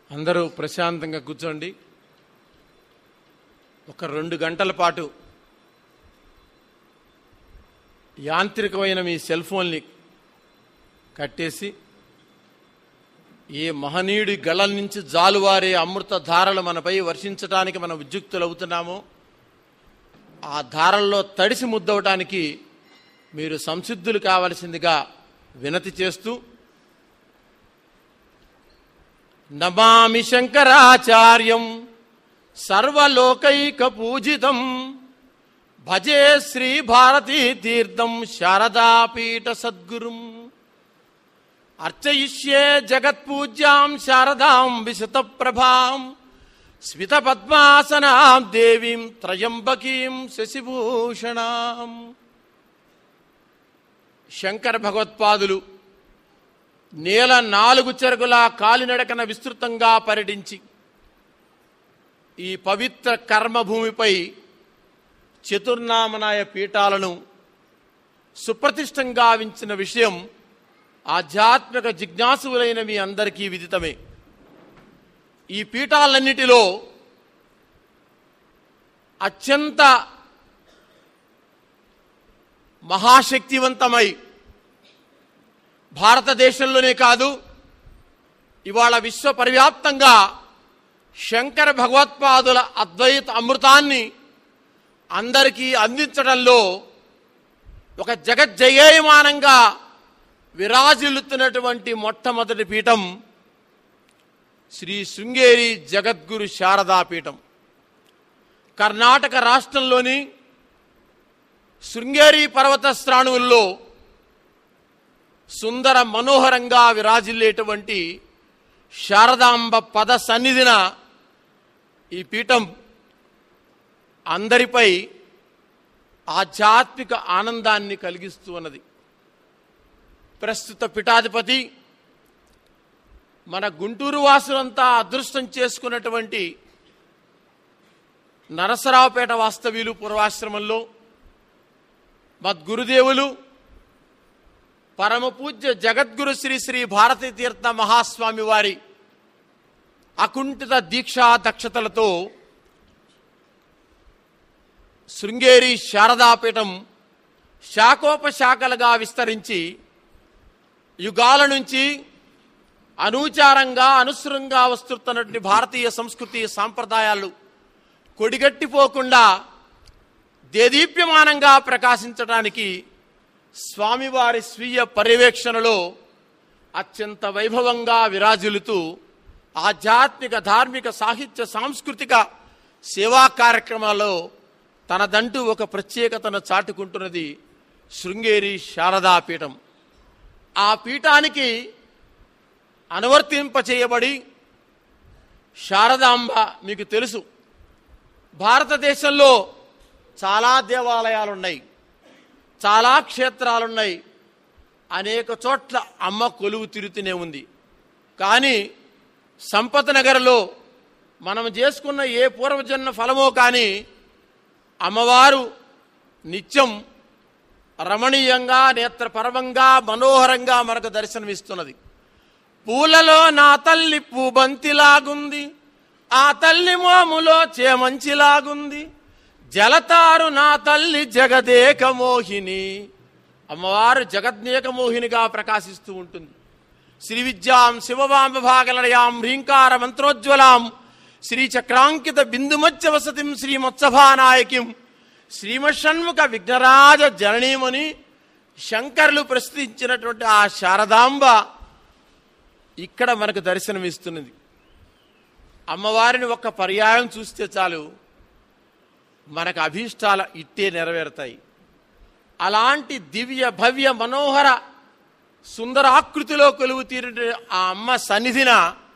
అందరూ ప్రశాంతంగా కూర్చోండి ఒక రెండు గంటల పాటు యాంత్రికమైన మీ సెల్ ఫోన్ని కట్టేసి ఏ మహనీయుడి గళం నుంచి జాలువారే అమృత ధారలు మనపై వర్షించడానికి మనం ఉద్యుక్తులవుతున్నామో ఆ ధారల్లో తడిసి ముద్దవటానికి మీరు సంసిద్ధులు కావలసిందిగా వినతి చేస్తూ నమామి శంకరాచార్యం సర్వలోకైక పూజితం భజే శ్రీ భారతీ తీర్థం శారదాపీఠ సద్గురుం అర్చయిష్యే జగత్పూజ్యాం శారదాం విశత ప్రభాం స్మిత పద్మాసనాం దేవీం త్రయంబకీం శశిభూషణాం శంకర భగవత్పాదులు నేల నాలుగు చెరుగుల కాలినడకన విస్తృతంగా పర్యటించి ఈ పవిత్ర కర్మభూమిపై చతుర్నామనాయ పీఠాలను సుప్రతిష్టంగా వించిన విషయం ఆధ్యాత్మిక జిజ్ఞాసులైన మీ అందరికీ విదితమే ఈ పీఠాలన్నిటిలో అత్యంత మహాశక్తివంతమై భారతదేశంలోనే కాదు ఇవాళ విశ్వ పరివ్యాప్తంగా శంకర భగవత్పాదుల అద్వైత అమృతాన్ని అందరికీ అందించడంలో ఒక జగజ్జయేయమానంగా విరాజిల్లుతున్నటువంటి మొట్టమొదటి పీఠం శ్రీ శృంగేరి జగద్గురు శారదా పీఠం కర్ణాటక రాష్ట్రంలోని శృంగేరి పర్వత శ్రాణువుల్లో సుందర మనోహరంగా విరాజిల్లేటువంటి శారదాంబ పద సన్నిధిన ఈ పీఠం అందరిపై ఆధ్యాత్మిక ఆనందాన్ని కలిగిస్తూ ఉన్నది ప్రస్తుత పీఠాధిపతి మన గుంటూరు వాసులంతా అదృష్టం చేసుకున్నటువంటి నరసరావుపేట వాస్తవ్యులు పూర్వాశ్రమంలో మద్గురుదేవులు పరమ పూజ్య జగద్గురు శ్రీ శ్రీ భారతీ తీర్థ మహాస్వామి వారి అకుంఠిత దీక్షా దక్షతలతో శృంగేరి శారదాపీఠం శాఖోపశాఖలుగా విస్తరించి యుగాల నుంచి అనూచారంగా అనుసరంగా వస్తున్నటువంటి భారతీయ సంస్కృతి సాంప్రదాయాలు కొడిగట్టిపోకుండా దేదీప్యమానంగా ప్రకాశించడానికి స్వామివారి స్వీయ పర్యవేక్షణలో అత్యంత వైభవంగా విరాజిల్లుతూ ఆధ్యాత్మిక ధార్మిక సాహిత్య సాంస్కృతిక సేవా కార్యక్రమాల్లో తనదంటూ ఒక ప్రత్యేకతను చాటుకుంటున్నది శృంగేరి శారదాపీఠం ఆ పీఠానికి అనువర్తింపచేయబడి శారదాంబ మీకు తెలుసు భారతదేశంలో చాలా దేవాలయాలున్నాయి చాలా క్షేత్రాలున్నాయి అనేక చోట్ల అమ్మ కొలువు తిరుగుతూనే ఉంది కానీ సంపత్ నగర్లో మనం చేసుకున్న ఏ పూర్వజన్మ ఫలమో కానీ అమ్మవారు నిత్యం రమణీయంగా నేత్రపరమంగా మనోహరంగా మనకు దర్శనమిస్తున్నది పూలలో నా తల్లి పూబంతిలాగుంది ఆ తల్లి మోములో చేమంచిలాగుంది జలతారు నా తల్లి జగదేక మోహిని అమ్మవారు జగద్నేక మోహినిగా ప్రకాశిస్తూ ఉంటుంది శ్రీ విద్యాం శివవాంబ భాగలయాం హ్రీంకార మంత్రోజ్వలాం శ్రీ చక్రాంకిత బిందుమత్య వసతిం శ్రీ మత్సభానాయకిం శ్రీమషణ్ముఖ విఘ్నరాజ జననీమని శంకర్లు ప్రస్తుతించినటువంటి ఆ శారదాంబ ఇక్కడ మనకు దర్శనమిస్తున్నది అమ్మవారిని ఒక్క పర్యాయం చూస్తే చాలు మనకు అభీష్టాల ఇట్టే నెరవేరుతాయి అలాంటి దివ్య భవ్య మనోహర సుందరాకృతిలో కొలువు తీరిన ఆ అమ్మ సన్నిధిన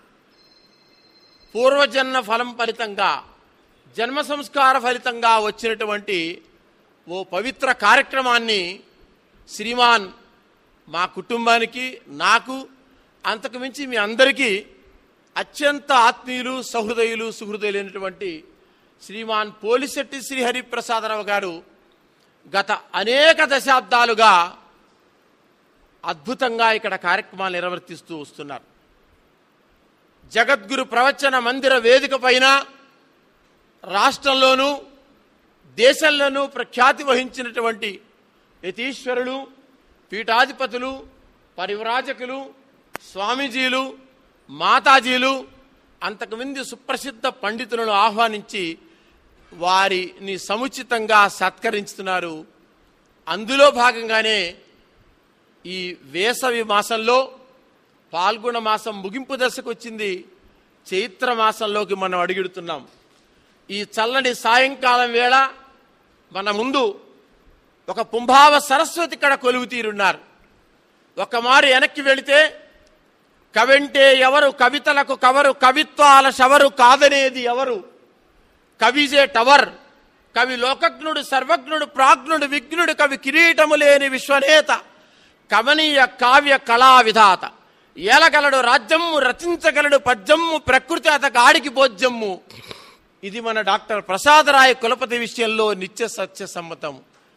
పూర్వజన్మ ఫలం ఫలితంగా జన్మ సంస్కార ఫలితంగా వచ్చినటువంటి ఓ పవిత్ర కార్యక్రమాన్ని శ్రీమాన్ మా కుటుంబానికి నాకు అంతకు మించి మీ అందరికీ అత్యంత ఆత్మీయులు సహృదయులు సుహృదయులైనటువంటి శ్రీమాన్ పోలిశెట్టి శ్రీహరిప్రసాదరావు గారు గత అనేక దశాబ్దాలుగా అద్భుతంగా ఇక్కడ కార్యక్రమాలు నిర్వర్తిస్తూ వస్తున్నారు జగద్గురు ప్రవచన మందిర వేదిక పైన రాష్ట్రంలోనూ దేశంలోనూ ప్రఖ్యాతి వహించినటువంటి యతీశ్వరులు పీఠాధిపతులు పరివ్రాజకులు స్వామీజీలు మాతాజీలు అంతకుమింది సుప్రసిద్ధ పండితులను ఆహ్వానించి వారిని సముచితంగా సత్కరించుతున్నారు అందులో భాగంగానే ఈ వేసవి మాసంలో పాల్గొన మాసం ముగింపు దశకు వచ్చింది చైత్ర మాసంలోకి మనం అడుగుడుతున్నాం ఈ చల్లని సాయంకాలం వేళ మన ముందు ఒక పుంభావ సరస్వతి ఇక్కడ కొలువు తీరున్నారు ఒక మారు వెనక్కి వెళితే కవింటే ఎవరు కవితలకు కవరు కవిత్వాల శవరు కాదనేది ఎవరు కవిజే టవర్ కవి లోకజ్ఞుడు సర్వజ్ఞుడు ప్రాజ్ఞుడు విఘ్నుడు కవి కిరీటము లేని విశ్వనేత కమనీయ కావ్య కళా విధాత ఏలగలడు రాజ్యము రచించగలడు పద్యము ప్రకృతి అతగాడికి భోజ్యము ఇది మన డాక్టర్ ప్రసాదరాయ కులపతి విషయంలో నిత్య సత్య సమ్మతం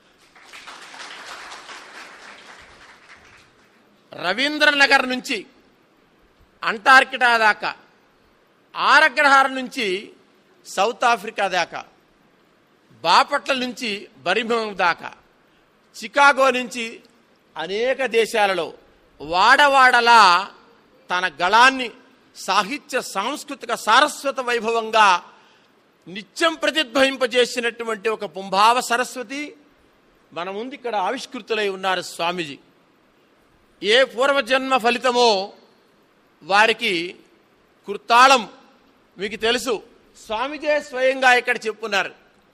రవీంద్రనగర్ నుంచి అంటార్కిటా దాకా ఆరగ్రహారం నుంచి సౌత్ ఆఫ్రికా దాకా బాపట్ల నుంచి బరిమం దాకా చికాగో నుంచి అనేక దేశాలలో వాడవాడలా తన గళాన్ని సాహిత్య సాంస్కృతిక సారస్వత వైభవంగా నిత్యం ప్రతిధ్వనింపజేసినటువంటి ఒక పుంభావ సరస్వతి మన ముందు ఇక్కడ ఆవిష్కృతులై ఉన్నారు స్వామీజీ ఏ పూర్వజన్మ ఫలితమో వారికి కృతాళం మీకు తెలుసు స్వామిజే స్వయంగా ఇక్కడ చెప్పున్నారు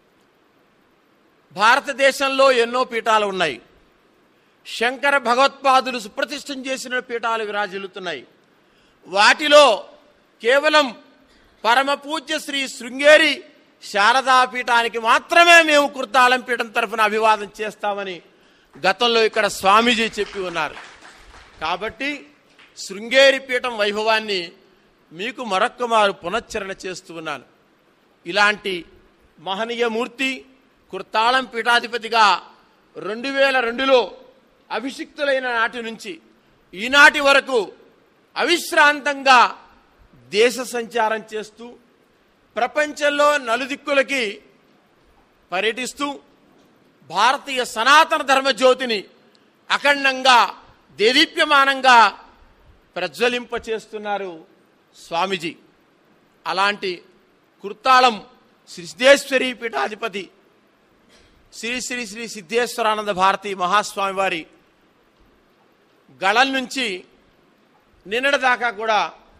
భారతదేశంలో ఎన్నో పీఠాలు ఉన్నాయి శంకర భగవత్పాదులు సుప్రతిష్టం చేసిన పీఠాలు విరాజిల్లుతున్నాయి వాటిలో కేవలం పరమ పూజ్య శ్రీ శృంగేరి శారదా పీఠానికి మాత్రమే మేము కుర్తాళం పీఠం తరఫున అభివాదం చేస్తామని గతంలో ఇక్కడ స్వామీజీ చెప్పి ఉన్నారు కాబట్టి శృంగేరి పీఠం వైభవాన్ని మీకు మరొక్క మారు పునశ్చరణ చేస్తూ ఉన్నాను ఇలాంటి మహనీయ మూర్తి కుర్తాళం పీఠాధిపతిగా రెండు వేల రెండులో అభిషిక్తులైన నాటి నుంచి ఈనాటి వరకు అవిశ్రాంతంగా దేశ సంచారం చేస్తూ ప్రపంచంలో నలుదిక్కులకి పర్యటిస్తూ భారతీయ సనాతన ధర్మ జ్యోతిని అఖండంగా దేదీప్యమానంగా ప్రజ్వలింపచేస్తున్నారు స్వామిజీ అలాంటి కుర్తాళం సిద్ధేశ్వరి పీఠాధిపతి శ్రీ శ్రీ శ్రీ సిద్ధేశ్వరానంద భారతి మహాస్వామి వారి గళం నుంచి నిన్నటి దాకా కూడా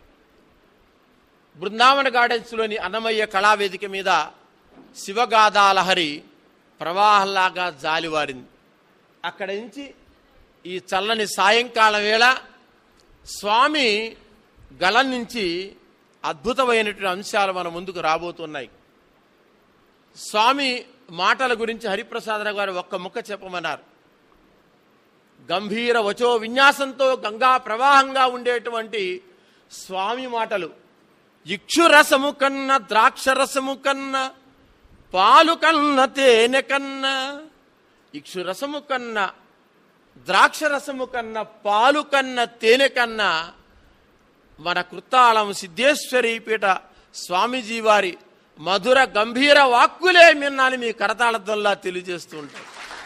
బృందావన గార్డెన్స్లోని అన్నమయ్య కళావేదిక మీద శివగాథాలహరి ప్రవాహంలాగా జాలివారింది అక్కడి నుంచి ఈ చల్లని సాయంకాలం వేళ స్వామి గళం నుంచి అద్భుతమైనటువంటి అంశాలు మన ముందుకు రాబోతున్నాయి స్వామి మాటల గురించి హరిప్రసాదరావు గారు ఒక్క ముక్క చెప్పమన్నారు గంభీర వచో విన్యాసంతో గంగా ప్రవాహంగా ఉండేటువంటి స్వామి మాటలు ఇక్షురసము కన్న ద్రాక్షరసము కన్న పాలు కన్న తేనె కన్న ఇక్షురసము కన్న ద్రాక్షరసము కన్న పాలు కన్న తేనె కన్న మన కృతాళం సిద్ధేశ్వరి పీఠ స్వామీజీ వారి మధుర గంభీర వాక్కులే మిన్నాని మీ కరతాళద్దంలా తెలియజేస్తూ ఉంటాయి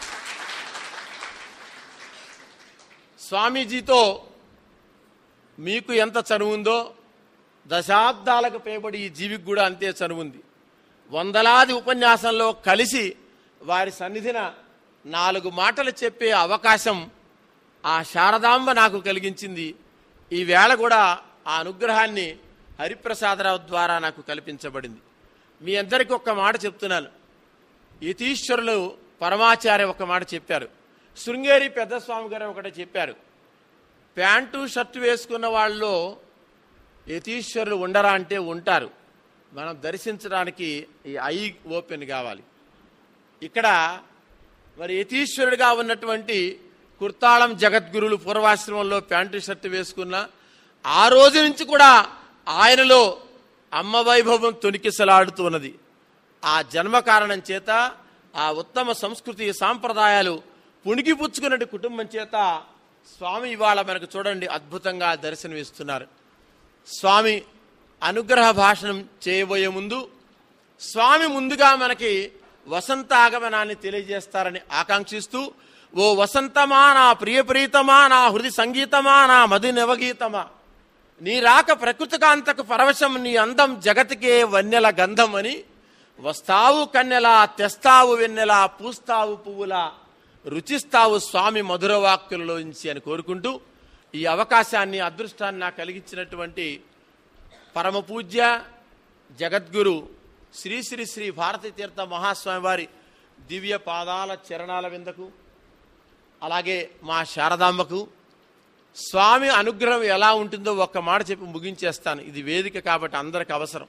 స్వామీజీతో మీకు ఎంత చనువుందో దశాబ్దాలకు పైబడి ఈ జీవికి కూడా అంతే చనువుంది వందలాది ఉపన్యాసంలో కలిసి వారి సన్నిధిన నాలుగు మాటలు చెప్పే అవకాశం ఆ శారదాంబ నాకు కలిగించింది ఈ వేళ కూడా ఆ అనుగ్రహాన్ని హరిప్రసాదరావు ద్వారా నాకు కల్పించబడింది మీ అందరికీ ఒక్క మాట చెప్తున్నాను యతీశ్వరులు పరమాచార్య ఒక మాట చెప్పారు శృంగేరి పెద్దస్వామి గారు ఒకటే చెప్పారు ప్యాంటు షర్టు వేసుకున్న వాళ్ళలో యతీశ్వరులు ఉండరా అంటే ఉంటారు మనం దర్శించడానికి ఈ ఐ ఓపెన్ కావాలి ఇక్కడ మరి యతీశ్వరుడిగా ఉన్నటువంటి కుర్తాళం జగద్గురులు పూర్వాశ్రమంలో ప్యాంటు షర్టు వేసుకున్న ఆ రోజు నుంచి కూడా ఆయనలో అమ్మ వైభవం తొణికిసలాడుతున్నది ఆ జన్మ కారణం చేత ఆ ఉత్తమ సంస్కృతి సాంప్రదాయాలు పుణికిపుచ్చుకున్నట్టు కుటుంబం చేత స్వామి ఇవాళ మనకు చూడండి అద్భుతంగా దర్శనమిస్తున్నారు స్వామి అనుగ్రహ భాషణం చేయబోయే ముందు స్వామి ముందుగా మనకి వసంత ఆగమనాన్ని తెలియజేస్తారని ఆకాంక్షిస్తూ ఓ వసంతమా నా ప్రియప్రీతమా నా హృది సంగీతమా నా మధు నవగీతమా నీ రాక ప్రకృతికాంతకు పరవశం నీ అందం జగతికే వన్నెల గంధం అని వస్తావు కన్నెలా తెస్తావు వెన్నెలా పూస్తావు పువ్వులా రుచిస్తావు స్వామి మధుర వాక్యులలోంచి అని కోరుకుంటూ ఈ అవకాశాన్ని అదృష్టాన్ని నాకు కలిగించినటువంటి పరమ పూజ్య జగద్గురు శ్రీ శ్రీ శ్రీ భారతీ తీర్థ మహాస్వామి వారి దివ్య పాదాల చరణాల విందకు అలాగే మా శారదాంబకు స్వామి అనుగ్రహం ఎలా ఉంటుందో ఒక్క మాట చెప్పి ముగించేస్తాను ఇది వేదిక కాబట్టి అందరికి అవసరం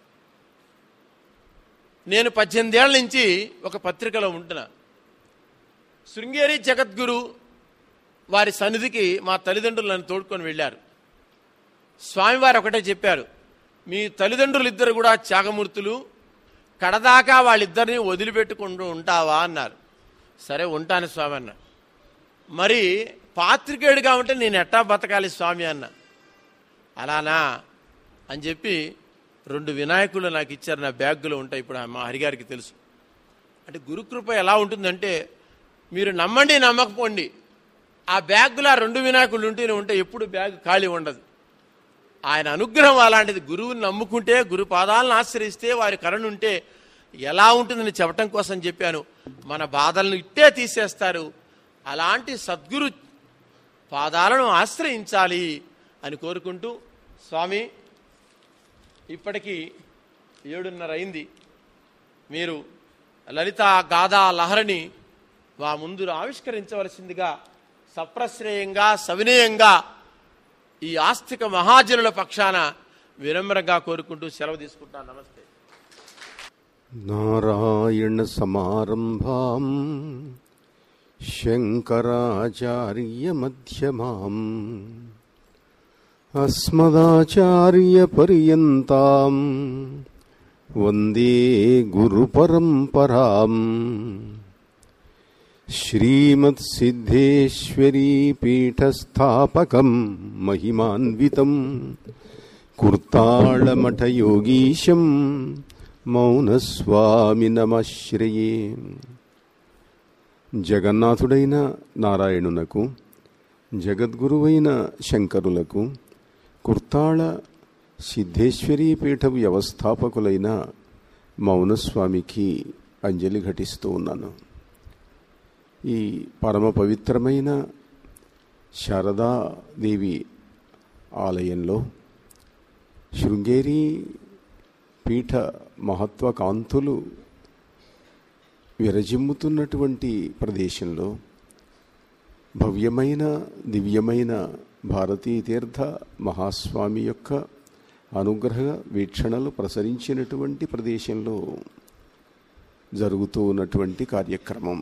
నేను పద్దెనిమిదేళ్ల నుంచి ఒక పత్రికలో ఉంటున్నా శృంగేరి జగద్గురు వారి సన్నిధికి మా తల్లిదండ్రులు నన్ను తోడుకొని వెళ్ళారు స్వామివారు ఒకటే చెప్పారు మీ తల్లిదండ్రులు ఇద్దరు కూడా త్యాగమూర్తులు కడదాకా వాళ్ళిద్దరిని వదిలిపెట్టుకుంటూ ఉంటావా అన్నారు సరే ఉంటాను స్వామి అన్న మరి పాత్రికేయుడిగా ఉంటే నేను ఎట్టా బతకాలి స్వామి అన్న అలానా అని చెప్పి రెండు వినాయకులు నాకు ఇచ్చారు నా బ్యాగులో ఉంటాయి ఇప్పుడు మా హరిగారికి తెలుసు అంటే గురుకృప ఎలా ఉంటుందంటే మీరు నమ్మండి నమ్మకపోండి ఆ బ్యాగులో ఆ రెండు వినాయకులు ఉంటేనే ఉంటే ఎప్పుడు బ్యాగ్ ఖాళీ ఉండదు ఆయన అనుగ్రహం అలాంటిది గురువుని నమ్ముకుంటే గురు పాదాలను ఆశ్రయిస్తే వారి కరుణ ఉంటే ఎలా ఉంటుందని చెప్పటం కోసం చెప్పాను మన బాధలను ఇట్టే తీసేస్తారు అలాంటి సద్గురు పాదాలను ఆశ్రయించాలి అని కోరుకుంటూ స్వామి ఇప్పటికీ ఏడున్నర అయింది మీరు లలిత గాథా లహరిని మా ముందు ఆవిష్కరించవలసిందిగా సప్రశ్రేయంగా సవినయంగా ఈ ఆస్తిక మహాజనుల పక్షాన వినమ్రంగా కోరుకుంటూ సెలవు తీసుకుంటాను నమస్తే నారాయణ సమారంభాం శంకరాచార్యమధ్యమాం అస్మదాచార్యపర్యంతాం వందే గురుపరంపరాం శ్రీమత్సిద్ధేశ్వరీపీఠస్థాపకం మహిమాన్వితం కుర్తాళమఠయోగీశం మౌనస్వామినమశ్రయే జగన్నాథుడైన నారాయణునకు జగద్గురువైన శంకరులకు కుర్తాళ సిద్ధేశ్వరీ పీఠ వ్యవస్థాపకులైన మౌనస్వామికి అంజలి ఘటిస్తూ ఉన్నాను ఈ పరమ పవిత్రమైన శారదాదేవి ఆలయంలో శృంగేరి పీఠ మహత్వకాంతులు విరజిమ్ముతున్నటువంటి ప్రదేశంలో భవ్యమైన దివ్యమైన భారతీ తీర్థ మహాస్వామి యొక్క అనుగ్రహ వీక్షణలు ప్రసరించినటువంటి ప్రదేశంలో జరుగుతూ ఉన్నటువంటి కార్యక్రమం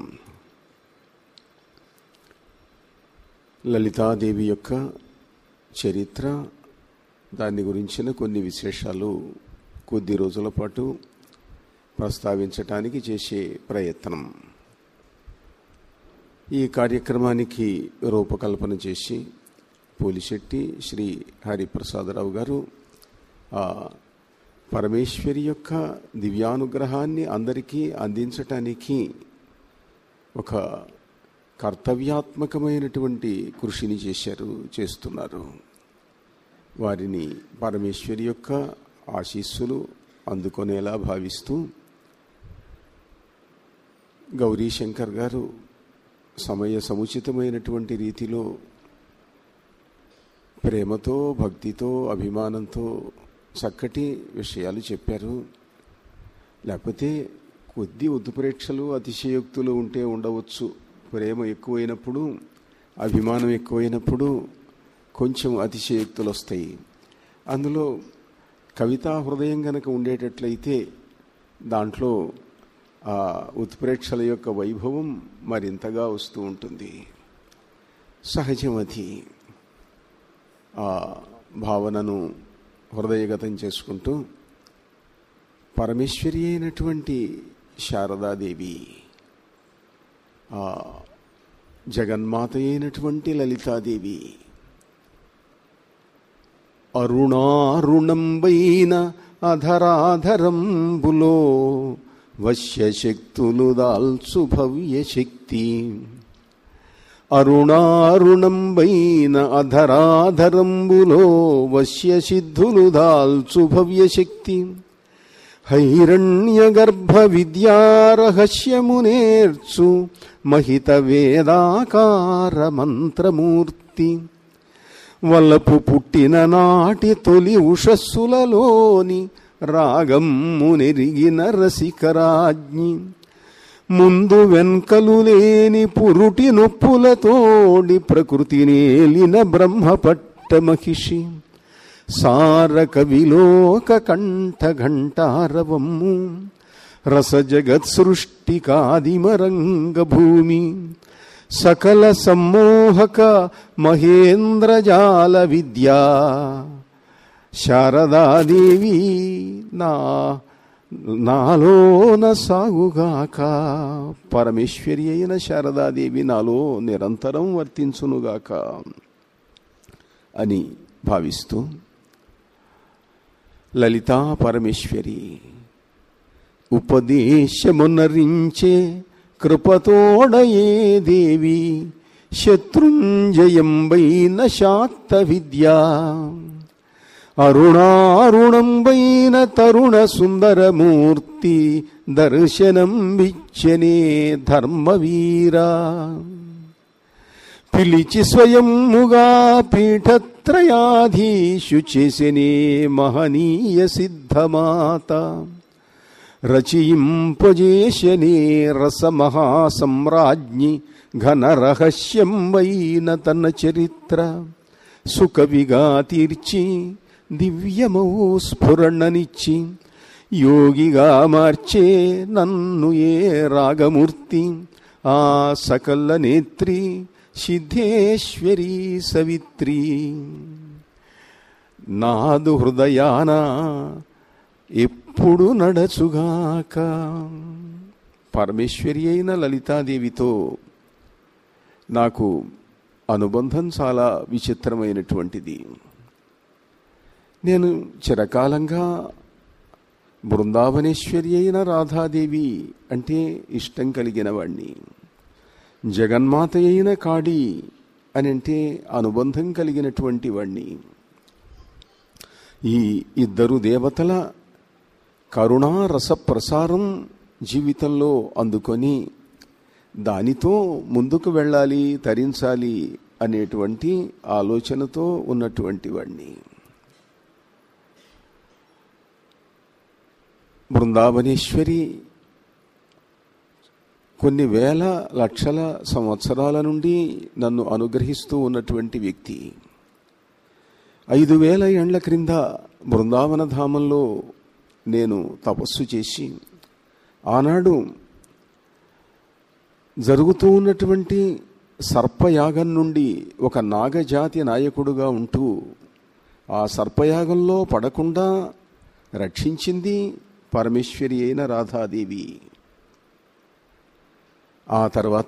లలితాదేవి యొక్క చరిత్ర దాని గురించిన కొన్ని విశేషాలు కొద్ది రోజుల పాటు ప్రస్తావించటానికి చేసే ప్రయత్నం ఈ కార్యక్రమానికి రూపకల్పన చేసి పోలిశెట్టి శ్రీ హరిప్రసాదరావు గారు ఆ పరమేశ్వరి యొక్క దివ్యానుగ్రహాన్ని అందరికీ అందించటానికి ఒక కర్తవ్యాత్మకమైనటువంటి కృషిని చేశారు చేస్తున్నారు వారిని పరమేశ్వరి యొక్క ఆశీస్సులు అందుకునేలా భావిస్తూ గౌరీశంకర్ గారు సమయ సముచితమైనటువంటి రీతిలో ప్రేమతో భక్తితో అభిమానంతో చక్కటి విషయాలు చెప్పారు లేకపోతే కొద్ది ఉత్ప్రేక్షలు అతిశయోక్తులు ఉంటే ఉండవచ్చు ప్రేమ ఎక్కువైనప్పుడు అభిమానం ఎక్కువైనప్పుడు కొంచెం అతిశయోక్తులు వస్తాయి అందులో కవితా హృదయం గనక ఉండేటట్లయితే దాంట్లో ఆ ఉత్ప్రేక్షల యొక్క వైభవం మరింతగా వస్తూ ఉంటుంది సహజం అది ఆ భావనను హృదయగతం చేసుకుంటూ పరమేశ్వరి అయినటువంటి శారదాదేవి ఆ జగన్మాత అయినటువంటి లలితాదేవి అరుణారుణంబైన అధరాధరంబులో వశ్యశక్తులు దాల్చు భవ్యశక్తి అరుణారుణంబైన అధరాధరంబులో వశ్యసిద్ధులు దాల్చు భవ్యశక్తి హైరణ్యగర్భ విద్యారహస్యము నేర్చు మహిత వేదాకార మంత్రమూర్తి వల్లపు పుట్టిన నాటి తొలి ఉషస్సులలోని రాగమ్ము నెరిగిన రసికరాజ్ఞి ముందు వెన్కలు లేని పురుటి నొప్పులతోడి ప్రకృతి నేలిన బ్రహ్మపట్ట మహిషి సార కవిలోక కంఠ ఘంటారవమ్ము రస జగత్ సృష్టి కాదిమరంగ భూమి సకల సమ్మోహక మహేంద్రజాల విద్యా శారదాదేవి నా నాలోన సాగుగాక పరమేశ్వరి అయిన శారదాదేవి నాలో నిరంతరం వర్తించునుగాక అని భావిస్తూ లలితా పరమేశ్వరి ఉపదేశమునరించే కృపతోడయే దేవి శత్రుంజయంబైన శాక్త విద్యా అరుణారుణంబైన తరుణ సుందరమూర్తి దర్శనం విచ్చనే ధర్మవీరా పిలిచి స్వయముగా పీఠత్రయాధీషు చేసినే మహనీయ సిద్ధమాత రచయింపజేశనే రసమహాసమ్రాజ్ఞి ఘన రహస్యం వైన తన చరిత్ర సుకవిగా తీర్చి దివ్యమౌ స్ఫురణనిచ్చి యోగిగా మార్చే నన్ను ఏ రాగమూర్తి ఆ సకల నేత్రి సిద్ధేశ్వరి సవిత్రి నాదు హృదయాన ఎప్పుడు నడచుగాక పరమేశ్వరి అయిన లలితాదేవితో నాకు అనుబంధం చాలా విచిత్రమైనటువంటిది నేను చిరకాలంగా బృందావనేశ్వరి అయిన రాధాదేవి అంటే ఇష్టం కలిగిన వాణ్ణి జగన్మాత అయిన కాడి అని అంటే అనుబంధం కలిగినటువంటి వాణ్ణి ఈ ఇద్దరు దేవతల కరుణా రస ప్రసారం జీవితంలో అందుకొని దానితో ముందుకు వెళ్ళాలి తరించాలి అనేటువంటి ఆలోచనతో ఉన్నటువంటి వాణ్ణి బృందావనేశ్వరి కొన్ని వేల లక్షల సంవత్సరాల నుండి నన్ను అనుగ్రహిస్తూ ఉన్నటువంటి వ్యక్తి ఐదు వేల ఏండ్ల క్రింద బృందావన ధామంలో నేను తపస్సు చేసి ఆనాడు జరుగుతూ ఉన్నటువంటి సర్పయాగం నుండి ఒక నాగజాతి నాయకుడుగా ఉంటూ ఆ సర్పయాగంలో పడకుండా రక్షించింది పరమేశ్వరి అయిన రాధాదేవి ఆ తర్వాత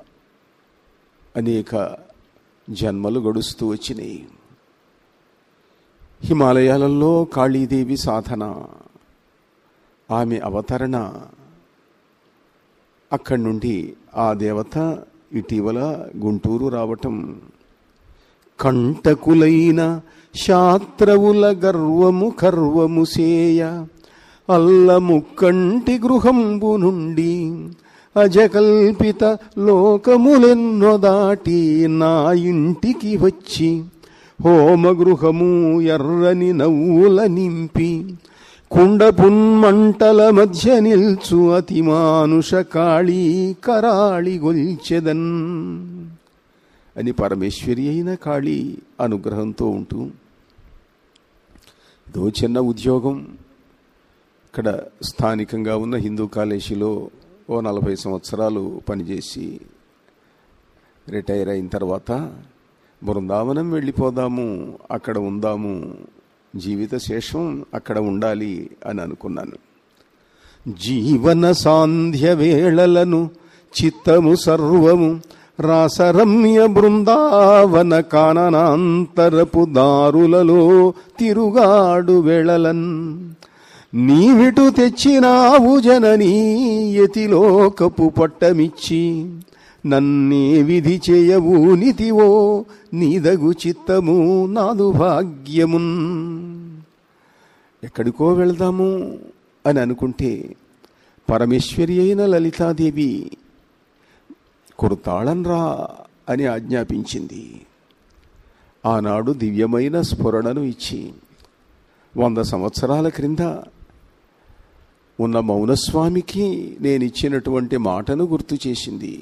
అనేక జన్మలు గడుస్తూ వచ్చినాయి హిమాలయాలలో కాళీదేవి సాధన ఆమె అవతరణ అక్కడి నుండి ఆ దేవత ఇటీవల గుంటూరు రావటం కంటకులైన శాత్రవుల గర్వము కర్వము సేయ అల్లముక్కంటి గృహంబు నుండి అజకల్పిత లోకములెన్నో దాటి నా ఇంటికి వచ్చి హోమగృహము ఎర్రని నవ్వుల నింపి కుండపున్మంటల మధ్య నిల్చు అతి మానుష కాళీ కరాళి గొల్చెదన్ అని పరమేశ్వరి అయిన కాళీ అనుగ్రహంతో ఉంటూ ఏదో చిన్న ఉద్యోగం ఇక్కడ స్థానికంగా ఉన్న హిందూ కాలేజీలో ఓ నలభై సంవత్సరాలు పనిచేసి రిటైర్ అయిన తర్వాత బృందావనం వెళ్ళిపోదాము అక్కడ ఉందాము జీవిత శేషం అక్కడ ఉండాలి అని అనుకున్నాను జీవన సాంధ్య వేళలను చిత్తము సర్వము రాసరమ్య బృందావన కాననాంతరపు దారులలో తిరుగాడు వెళలన్ నీవిటు తెచ్చినావు జననీ యతిలోకపు పట్టమిచ్చి నన్నే విధి చేయవు నితివో నీదగు చిత్తము నాదు భాగ్యమున్ ఎక్కడికో వెళ్దాము అని అనుకుంటే పరమేశ్వరి అయిన లలితాదేవి కుర్తాళన్రా అని ఆజ్ఞాపించింది ఆనాడు దివ్యమైన స్ఫురణను ఇచ్చి వంద సంవత్సరాల క్రింద ఉన్న మౌనస్వామికి నేను ఇచ్చినటువంటి మాటను గుర్తు చేసింది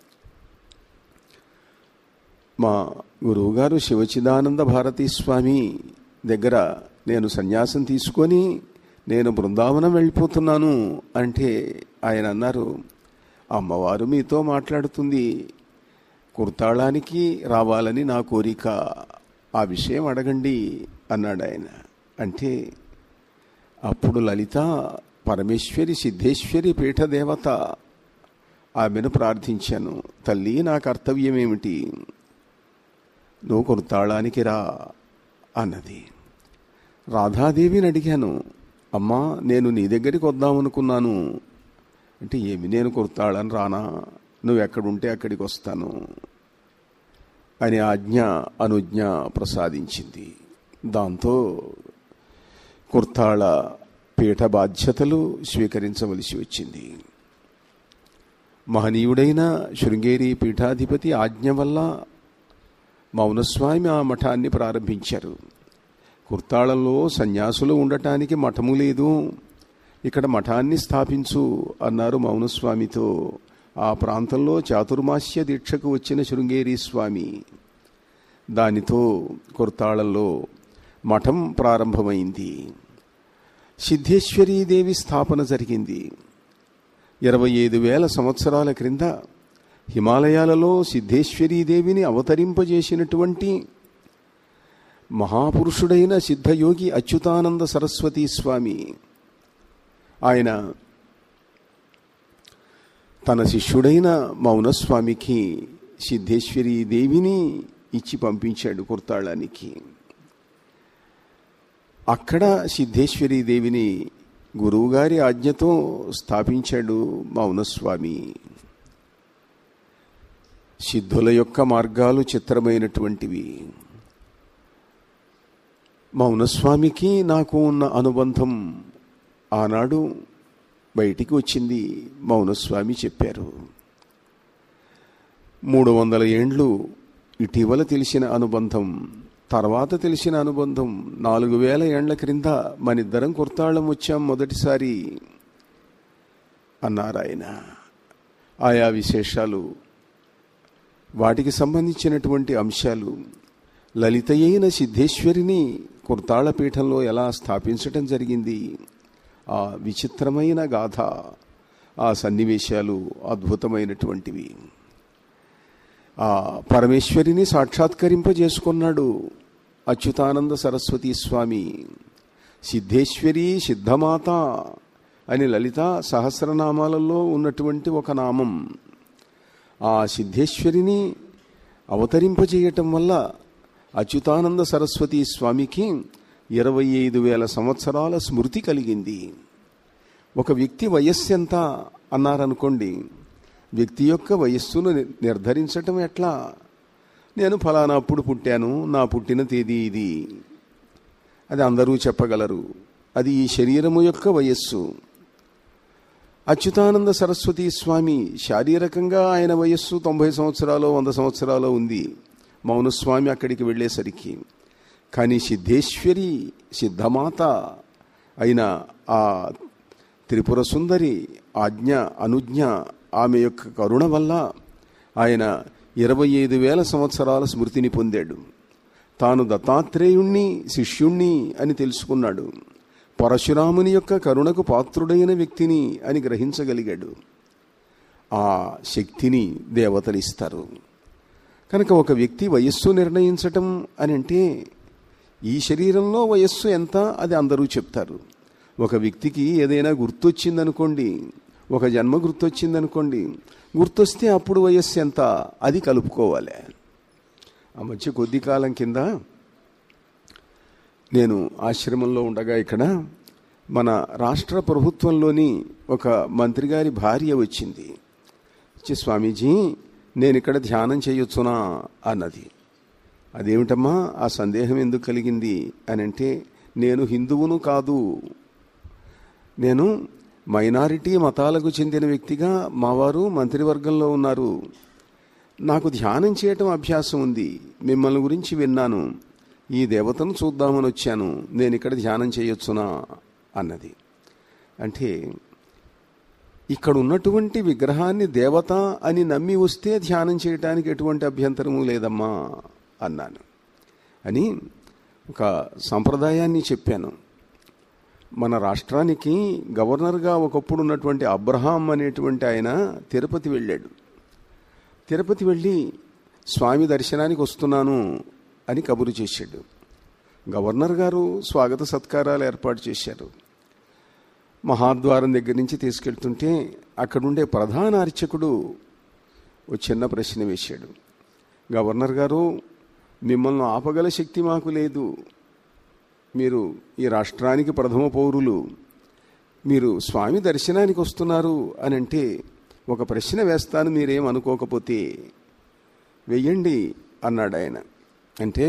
మా గురువుగారు శివచిదానంద భారతీ స్వామి దగ్గర నేను సన్యాసం తీసుకొని నేను బృందావనం వెళ్ళిపోతున్నాను అంటే ఆయన అన్నారు అమ్మవారు మీతో మాట్లాడుతుంది కుర్తాళానికి రావాలని నా కోరిక ఆ విషయం అడగండి అన్నాడు ఆయన అంటే అప్పుడు లలిత పరమేశ్వరి సిద్ధేశ్వరి పీఠదేవత ఆమెను ప్రార్థించాను తల్లి నా కర్తవ్యం ఏమిటి నువ్వు కుర్తాళానికి రా అన్నది రాధాదేవిని అడిగాను అమ్మా నేను నీ దగ్గరికి వద్దామనుకున్నాను అంటే ఏమి నేను కుర్తాళని రానా నువ్వు ఎక్కడుంటే అక్కడికి వస్తాను అని ఆజ్ఞ అనుజ్ఞ ప్రసాదించింది దాంతో కుర్తాళ పీఠ బాధ్యతలు స్వీకరించవలసి వచ్చింది మహనీయుడైన శృంగేరి పీఠాధిపతి ఆజ్ఞ వల్ల మౌనస్వామి ఆ మఠాన్ని ప్రారంభించారు కుర్తాళంలో సన్యాసులు ఉండటానికి మఠము లేదు ఇక్కడ మఠాన్ని స్థాపించు అన్నారు మౌనస్వామితో ఆ ప్రాంతంలో చాతుర్మాస్య దీక్షకు వచ్చిన శృంగేరి స్వామి దానితో కుర్తాళంలో మఠం ప్రారంభమైంది సిద్ధేశ్వరీదేవి స్థాపన జరిగింది ఇరవై ఐదు వేల సంవత్సరాల క్రింద హిమాలయాలలో సిద్ధేశ్వరీదేవిని అవతరింపజేసినటువంటి మహాపురుషుడైన సిద్ధయోగి అచ్యుతానంద సరస్వతీ స్వామి ఆయన తన శిష్యుడైన మౌనస్వామికి సిద్ధేశ్వరీ దేవిని ఇచ్చి పంపించాడు కుర్తాళానికి అక్కడ సిద్ధేశ్వరీ దేవిని గురువుగారి ఆజ్ఞతో స్థాపించాడు మౌనస్వామి సిద్ధుల యొక్క మార్గాలు చిత్రమైనటువంటివి మౌనస్వామికి నాకు ఉన్న అనుబంధం ఆనాడు బయటికి వచ్చింది మౌనస్వామి చెప్పారు మూడు వందల ఏండ్లు ఇటీవల తెలిసిన అనుబంధం తర్వాత తెలిసిన అనుబంధం నాలుగు వేల ఏండ్ల క్రింద మనిద్దరం కుర్తాళం వచ్చాం మొదటిసారి అన్నారు ఆయన ఆయా విశేషాలు వాటికి సంబంధించినటువంటి అంశాలు లలితయైన సిద్ధేశ్వరిని కుర్తాళపీఠంలో ఎలా స్థాపించటం జరిగింది ఆ విచిత్రమైన గాథ ఆ సన్నివేశాలు అద్భుతమైనటువంటివి ఆ పరమేశ్వరిని సాక్షాత్కరింపజేసుకున్నాడు అచ్యుతానంద సరస్వతి స్వామి సిద్ధేశ్వరి సిద్ధమాత అని లలిత సహస్రనామాలలో ఉన్నటువంటి ఒక నామం ఆ సిద్ధేశ్వరిని అవతరింపజేయటం వల్ల అచ్యుతానంద సరస్వతి స్వామికి ఇరవై ఐదు వేల సంవత్సరాల స్మృతి కలిగింది ఒక వ్యక్తి వయస్సు ఎంత అన్నారనుకోండి వ్యక్తి యొక్క వయస్సును ని- నిర్ధారించటం ఎట్లా నేను ఫలానా అప్పుడు పుట్టాను నా పుట్టిన తేదీ ఇది అది అందరూ చెప్పగలరు అది ఈ శరీరము యొక్క వయస్సు అచ్యుతానంద సరస్వతి స్వామి శారీరకంగా ఆయన వయస్సు తొంభై సంవత్సరాలు వంద సంవత్సరాలు ఉంది మౌనస్వామి అక్కడికి వెళ్ళేసరికి కానీ సిద్ధేశ్వరి సిద్ధమాత అయిన ఆ త్రిపుర సుందరి ఆజ్ఞ అనుజ్ఞ ఆమె యొక్క కరుణ వల్ల ఆయన ఇరవై ఐదు వేల సంవత్సరాల స్మృతిని పొందాడు తాను దత్తాత్రేయుణ్ణి శిష్యుణ్ణి అని తెలుసుకున్నాడు పరశురాముని యొక్క కరుణకు పాత్రుడైన వ్యక్తిని అని గ్రహించగలిగాడు ఆ శక్తిని దేవతలు ఇస్తారు కనుక ఒక వ్యక్తి వయస్సు నిర్ణయించటం అని అంటే ఈ శరీరంలో వయస్సు ఎంత అది అందరూ చెప్తారు ఒక వ్యక్తికి ఏదైనా గుర్తొచ్చిందనుకోండి ఒక జన్మ గుర్తొచ్చిందనుకోండి గుర్తొస్తే అప్పుడు వయస్సు ఎంత అది కలుపుకోవాలి ఆ మధ్య కొద్ది కాలం కింద నేను ఆశ్రమంలో ఉండగా ఇక్కడ మన రాష్ట్ర ప్రభుత్వంలోని ఒక మంత్రి గారి భార్య వచ్చింది వచ్చి స్వామీజీ నేను ఇక్కడ ధ్యానం చేయొచ్చునా అన్నది అదేమిటమ్మా ఆ సందేహం ఎందుకు కలిగింది అని అంటే నేను హిందువును కాదు నేను మైనారిటీ మతాలకు చెందిన వ్యక్తిగా మావారు మంత్రివర్గంలో ఉన్నారు నాకు ధ్యానం చేయటం అభ్యాసం ఉంది మిమ్మల్ని గురించి విన్నాను ఈ దేవతను చూద్దామని వచ్చాను నేను ఇక్కడ ధ్యానం చేయొచ్చునా అన్నది అంటే ఇక్కడ ఉన్నటువంటి విగ్రహాన్ని దేవత అని నమ్మి వస్తే ధ్యానం చేయటానికి ఎటువంటి అభ్యంతరము లేదమ్మా అన్నాను అని ఒక సంప్రదాయాన్ని చెప్పాను మన రాష్ట్రానికి గవర్నర్గా ఒకప్పుడు ఉన్నటువంటి అబ్రహాం అనేటువంటి ఆయన తిరుపతి వెళ్ళాడు తిరుపతి వెళ్ళి స్వామి దర్శనానికి వస్తున్నాను అని కబురు చేశాడు గవర్నర్ గారు స్వాగత సత్కారాలు ఏర్పాటు చేశారు మహాద్వారం దగ్గర నుంచి తీసుకెళ్తుంటే అక్కడుండే ప్రధాన అర్చకుడు ఓ చిన్న ప్రశ్న వేశాడు గవర్నర్ గారు మిమ్మల్ని ఆపగల శక్తి మాకు లేదు మీరు ఈ రాష్ట్రానికి ప్రథమ పౌరులు మీరు స్వామి దర్శనానికి వస్తున్నారు అని అంటే ఒక ప్రశ్న వేస్తాను మీరేం అనుకోకపోతే వెయ్యండి అన్నాడు ఆయన అంటే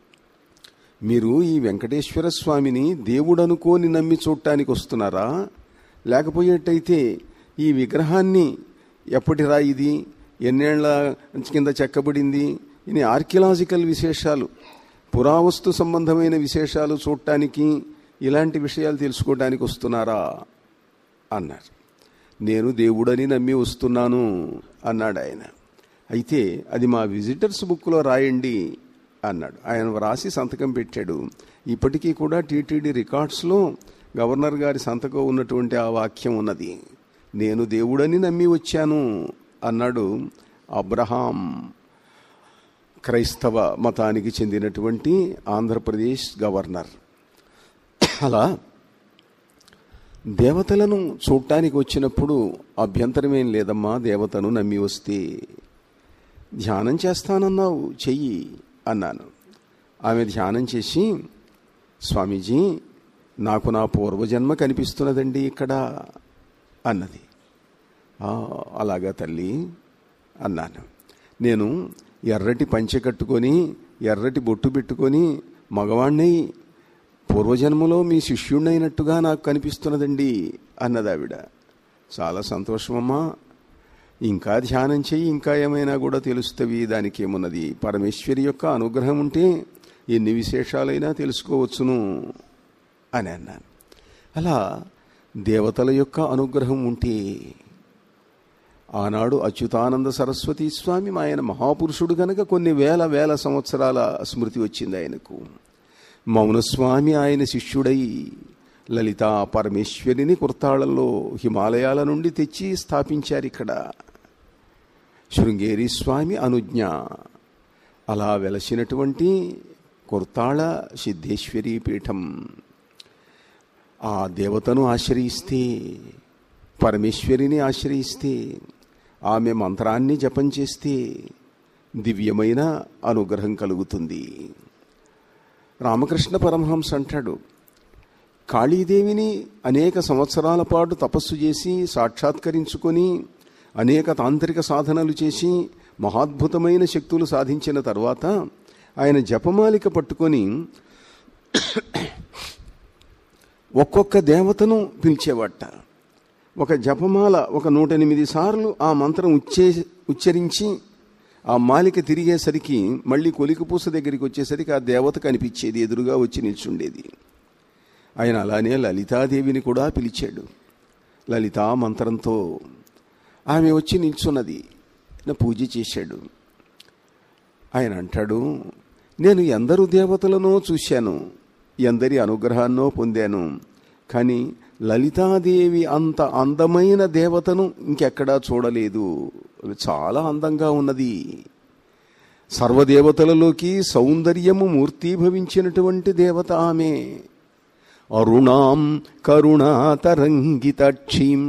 మీరు ఈ వెంకటేశ్వర స్వామిని దేవుడు అనుకోని నమ్మి చూడటానికి వస్తున్నారా లేకపోయేటైతే ఈ విగ్రహాన్ని ఎప్పటిరా ఇది ఎన్నేళ్ల కింద చెక్కబడింది ఇని ఆర్కియలాజికల్ విశేషాలు పురావస్తు సంబంధమైన విశేషాలు చూడటానికి ఇలాంటి విషయాలు తెలుసుకోవడానికి వస్తున్నారా అన్నారు నేను దేవుడని నమ్మి వస్తున్నాను అన్నాడు ఆయన అయితే అది మా విజిటర్స్ బుక్లో రాయండి అన్నాడు ఆయన వ్రాసి సంతకం పెట్టాడు ఇప్పటికీ కూడా టీటీడీ రికార్డ్స్లో గవర్నర్ గారి సంతకం ఉన్నటువంటి ఆ వాక్యం ఉన్నది నేను దేవుడని నమ్మి వచ్చాను అన్నాడు అబ్రహాం క్రైస్తవ మతానికి చెందినటువంటి ఆంధ్రప్రదేశ్ గవర్నర్ అలా దేవతలను చూడటానికి వచ్చినప్పుడు అభ్యంతరమేం లేదమ్మా దేవతను నమ్మి వస్తే ధ్యానం చేస్తానన్నావు చెయ్యి అన్నాను ఆమె ధ్యానం చేసి స్వామీజీ నాకు నా పూర్వజన్మ కనిపిస్తున్నదండి ఇక్కడ అన్నది "ఆ, అలాగా తల్లి అన్నాను నేను ఎర్రటి పంచె కట్టుకొని ఎర్రటి బొట్టు పెట్టుకొని మగవాణ్ణి పూర్వజన్మలో మీ శిష్యుణ్ణైనట్టుగా నాకు కనిపిస్తున్నదండి అన్నది ఆవిడ చాలా సంతోషమమ్మా ఇంకా ధ్యానం చెయ్యి ఇంకా ఏమైనా కూడా తెలుస్తవి దానికి ఏమున్నది పరమేశ్వరి యొక్క అనుగ్రహం ఉంటే ఎన్ని విశేషాలైనా తెలుసుకోవచ్చును అని అన్నాను అలా దేవతల యొక్క అనుగ్రహం ఉంటే ఆనాడు అచ్యుతానంద సరస్వతి స్వామి ఆయన మహాపురుషుడు గనక కొన్ని వేల వేల సంవత్సరాల స్మృతి వచ్చింది ఆయనకు మౌనస్వామి ఆయన శిష్యుడై లలిత పరమేశ్వరిని కుర్తాళంలో హిమాలయాల నుండి తెచ్చి స్థాపించారు ఇక్కడ శృంగేరి స్వామి అనుజ్ఞ అలా వెలసినటువంటి కుర్తాళ సిద్ధేశ్వరి పీఠం ఆ దేవతను ఆశ్రయిస్తే పరమేశ్వరిని ఆశ్రయిస్తే ఆమె మంత్రాన్ని జపం చేస్తే దివ్యమైన అనుగ్రహం కలుగుతుంది రామకృష్ణ పరమహంస అంటాడు కాళీదేవిని అనేక సంవత్సరాల పాటు తపస్సు చేసి సాక్షాత్కరించుకొని అనేక తాంత్రిక సాధనలు చేసి మహాద్భుతమైన శక్తులు సాధించిన తర్వాత ఆయన జపమాలిక పట్టుకొని ఒక్కొక్క దేవతను పిలిచేవాట ఒక జపమాల ఒక నూట ఎనిమిది సార్లు ఆ మంత్రం ఉచ్చే ఉచ్చరించి ఆ మాలిక తిరిగేసరికి మళ్ళీ కొలికపూస దగ్గరికి వచ్చేసరికి ఆ దేవత కనిపించేది ఎదురుగా వచ్చి నిల్చుండేది ఆయన అలానే లలితాదేవిని కూడా పిలిచాడు లలితా మంత్రంతో ఆమె వచ్చి నిల్చున్నది ఆయన పూజ చేశాడు ఆయన అంటాడు నేను ఎందరు దేవతలనో చూశాను ఎందరి అనుగ్రహాన్నో పొందాను కానీ లలితాదేవి అంత అందమైన దేవతను ఇంకెక్కడా చూడలేదు చాలా అందంగా ఉన్నది సర్వదేవతలలోకి సౌందర్యము మూర్తీభవించినటువంటి దేవత ఆమె అరుణాం కరుణాతరంగితాక్షీం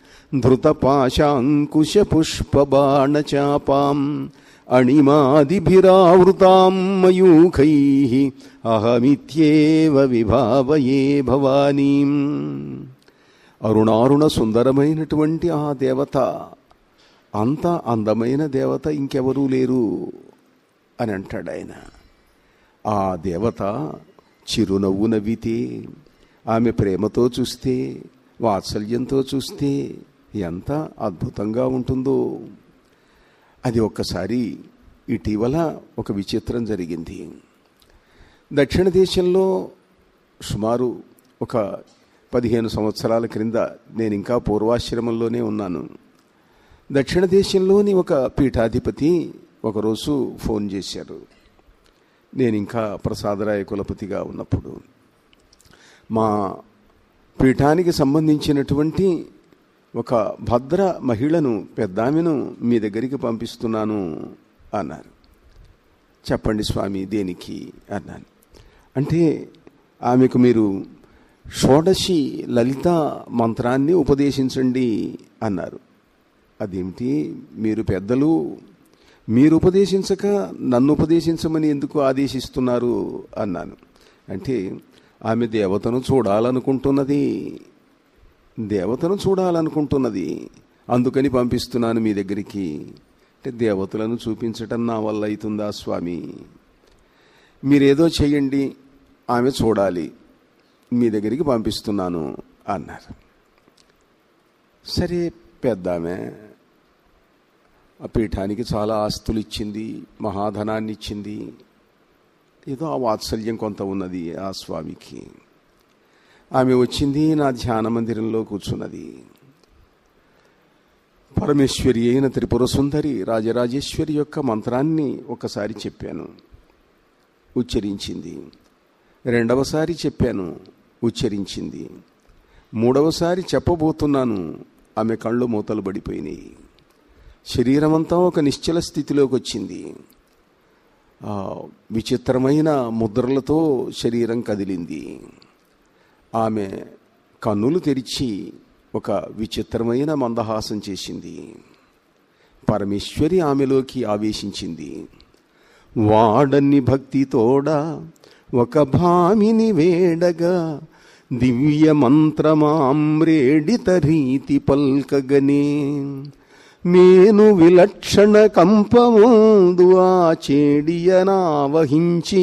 ధృతపాశాంకుశపుష్పబాణచాపాం అణిమాదిభిరావృతాం మయూఖై అహమిత్యేవ విభావయే భవానీం అరుణారుణ సుందరమైనటువంటి ఆ దేవత అంత అందమైన దేవత ఇంకెవరూ లేరు అని అంటాడు ఆయన ఆ దేవత చిరునవ్వు నవ్వితే ఆమె ప్రేమతో చూస్తే వాత్సల్యంతో చూస్తే ఎంత అద్భుతంగా ఉంటుందో అది ఒక్కసారి ఇటీవల ఒక విచిత్రం జరిగింది దక్షిణ దేశంలో సుమారు ఒక పదిహేను సంవత్సరాల క్రింద నేను ఇంకా పూర్వాశ్రమంలోనే ఉన్నాను దక్షిణ దేశంలోని ఒక పీఠాధిపతి ఒకరోజు ఫోన్ చేశారు నేను ఇంకా ప్రసాదరాయ కులపతిగా ఉన్నప్పుడు మా పీఠానికి సంబంధించినటువంటి ఒక భద్ర మహిళను పెద్దామెను మీ దగ్గరికి పంపిస్తున్నాను అన్నారు చెప్పండి స్వామి దేనికి అన్నాను అంటే ఆమెకు మీరు షోడశి లలిత మంత్రాన్ని ఉపదేశించండి అన్నారు అదేమిటి మీరు పెద్దలు మీరు ఉపదేశించక నన్ను ఉపదేశించమని ఎందుకు ఆదేశిస్తున్నారు అన్నాను అంటే ఆమె దేవతను చూడాలనుకుంటున్నది దేవతను చూడాలనుకుంటున్నది అందుకని పంపిస్తున్నాను మీ దగ్గరికి అంటే దేవతలను చూపించటం నా వల్ల అవుతుందా స్వామి మీరేదో చెయ్యండి ఆమె చూడాలి మీ దగ్గరికి పంపిస్తున్నాను అన్నారు సరే పెద్ద ఆమె ఆ పీఠానికి చాలా ఆస్తులు ఇచ్చింది మహాధనాన్ని ఇచ్చింది ఏదో ఆ వాత్సల్యం కొంత ఉన్నది ఆ స్వామికి ఆమె వచ్చింది నా ధ్యాన మందిరంలో కూర్చున్నది పరమేశ్వరి అయిన త్రిపుర సుందరి రాజరాజేశ్వరి యొక్క మంత్రాన్ని ఒకసారి చెప్పాను ఉచ్చరించింది రెండవసారి చెప్పాను ఉచ్చరించింది మూడవసారి చెప్పబోతున్నాను ఆమె కళ్ళు మూతలు పడిపోయినాయి శరీరమంతా ఒక నిశ్చల స్థితిలోకి వచ్చింది ఆ విచిత్రమైన ముద్రలతో శరీరం కదిలింది ఆమె కన్నులు తెరిచి ఒక విచిత్రమైన మందహాసం చేసింది పరమేశ్వరి ఆమెలోకి ఆవేశించింది వాడని భక్తితోడ ఒక భామిని వేడగా దివ్య మంత్రమామ్రేడిత రీతి పల్కగనే మేను విలక్షణ కంపముందు ఆ చేడియనావహించి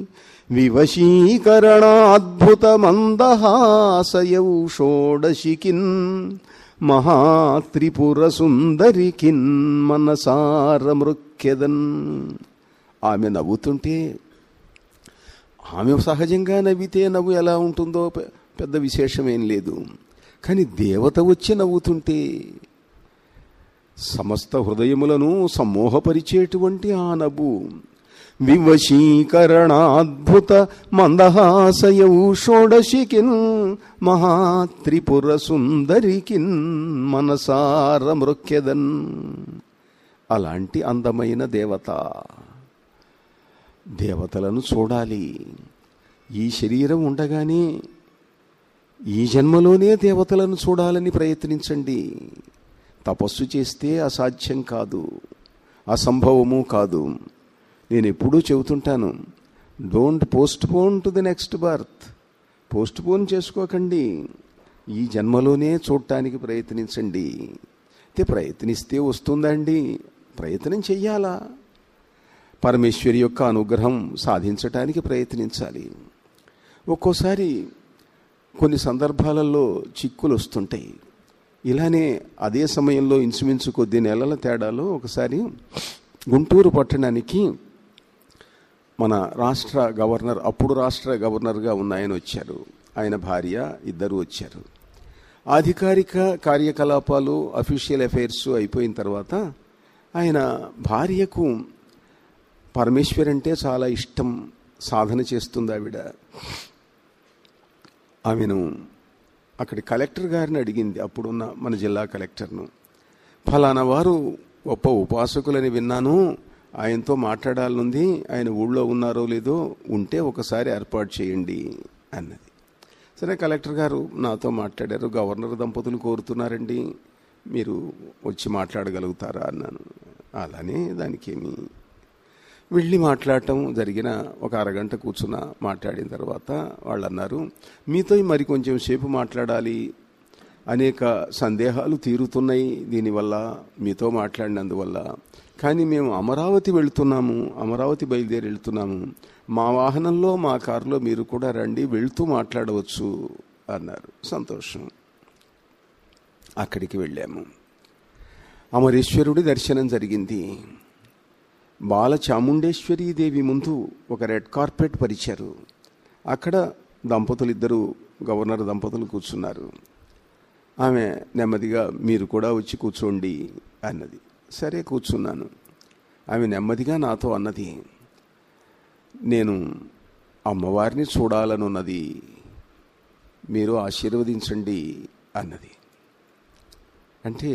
వివశీకరణాద్భుత మందహాసయౌ షోడశికిన్ మహాత్రిపుర సుందరికిన్ మనసార మృక్యదన్ ఆమె నవ్వుతుంటే ఆమె సహజంగా నవ్వితే నవ్వు ఎలా ఉంటుందో పె- పెద్ద విశేషమేం లేదు కానీ దేవత వచ్చి నవ్వుతుంటే సమస్త హృదయములను సమ్మోహపరిచేటువంటి ఆ నవ్వు వివశీకరణాద్భుత మందహాసయౌ షోడశికిన్ మహాత్రిపుర సుందరికిన్ మనసార మృక్యదన్ అలాంటి అందమైన దేవత దేవతలను చూడాలి ఈ శరీరం ఉండగానే ఈ జన్మలోనే దేవతలను చూడాలని ప్రయత్నించండి తపస్సు చేస్తే అసాధ్యం కాదు అసంభవము కాదు నేను ఎప్పుడూ చెబుతుంటాను don't postpone to the next birth postpone చేసుకోకండి ఈ జన్మలోనే చూడటానికి ప్రయత్నించండి అయితే ప్రయత్నిస్తే వస్తుందండి ప్రయత్నం చెయ్యాలా పరమేశ్వరి యొక్క అనుగ్రహం సాధించటానికి ప్రయత్నించాలి ఒక్కోసారి కొన్ని సందర్భాలలో చిక్కులు వస్తుంటాయి ఇలానే అదే సమయంలో ఇంచుమించు కొద్ది నెలల తేడాలో ఒకసారి గుంటూరు పట్టణానికి మన రాష్ట్ర గవర్నర్ అప్పుడు రాష్ట్ర గవర్నర్గా ఉన్న ఆయన వచ్చారు ఆయన భార్య ఇద్దరు వచ్చారు అధికారిక కార్యకలాపాలు అఫీషియల్ అఫైర్స్ అయిపోయిన తర్వాత ఆయన భార్యకు పరమేశ్వర్ అంటే చాలా ఇష్టం సాధన చేస్తుంది ఆవిడ ఆమెను అక్కడి కలెక్టర్ గారిని అడిగింది అప్పుడున్న మన జిల్లా కలెక్టర్ను ఫలానా వారు గొప్ప ఉపాసకులని విన్నాను ఆయనతో మాట్లాడాలనుంది ఆయన ఊళ్ళో ఉన్నారో లేదో ఉంటే ఒకసారి ఏర్పాటు చేయండి అన్నది సరే కలెక్టర్ గారు నాతో మాట్లాడారు గవర్నర్ దంపతులు కోరుతున్నారండి మీరు వచ్చి మాట్లాడగలుగుతారా అన్నాను అలానే దానికేమి వెళ్ళి మాట్లాడటం జరిగిన ఒక అరగంట కూర్చున్న మాట్లాడిన తర్వాత వాళ్ళు అన్నారు మీతో మరి కొంచెం సేపు మాట్లాడాలి అనేక సందేహాలు తీరుతున్నాయి దీనివల్ల మీతో మాట్లాడినందువల్ల కానీ మేము అమరావతి వెళ్తున్నాము అమరావతి బయలుదేరి వెళ్తున్నాము మా వాహనంలో మా కారులో మీరు కూడా రండి వెళ్తూ మాట్లాడవచ్చు అన్నారు సంతోషం అక్కడికి వెళ్ళాము అమరేశ్వరుడి దర్శనం జరిగింది బాల చాముండేశ్వరీ దేవి ముందు ఒక రెడ్ కార్పెట్ పరిచారు అక్కడ దంపతులు ఇద్దరు గవర్నర్ దంపతులు కూర్చున్నారు ఆమె నెమ్మదిగా మీరు కూడా వచ్చి కూర్చోండి అన్నది సరే కూర్చున్నాను ఆమె నెమ్మదిగా నాతో అన్నది నేను అమ్మవారిని చూడాలనున్నది మీరు ఆశీర్వదించండి అన్నది అంటే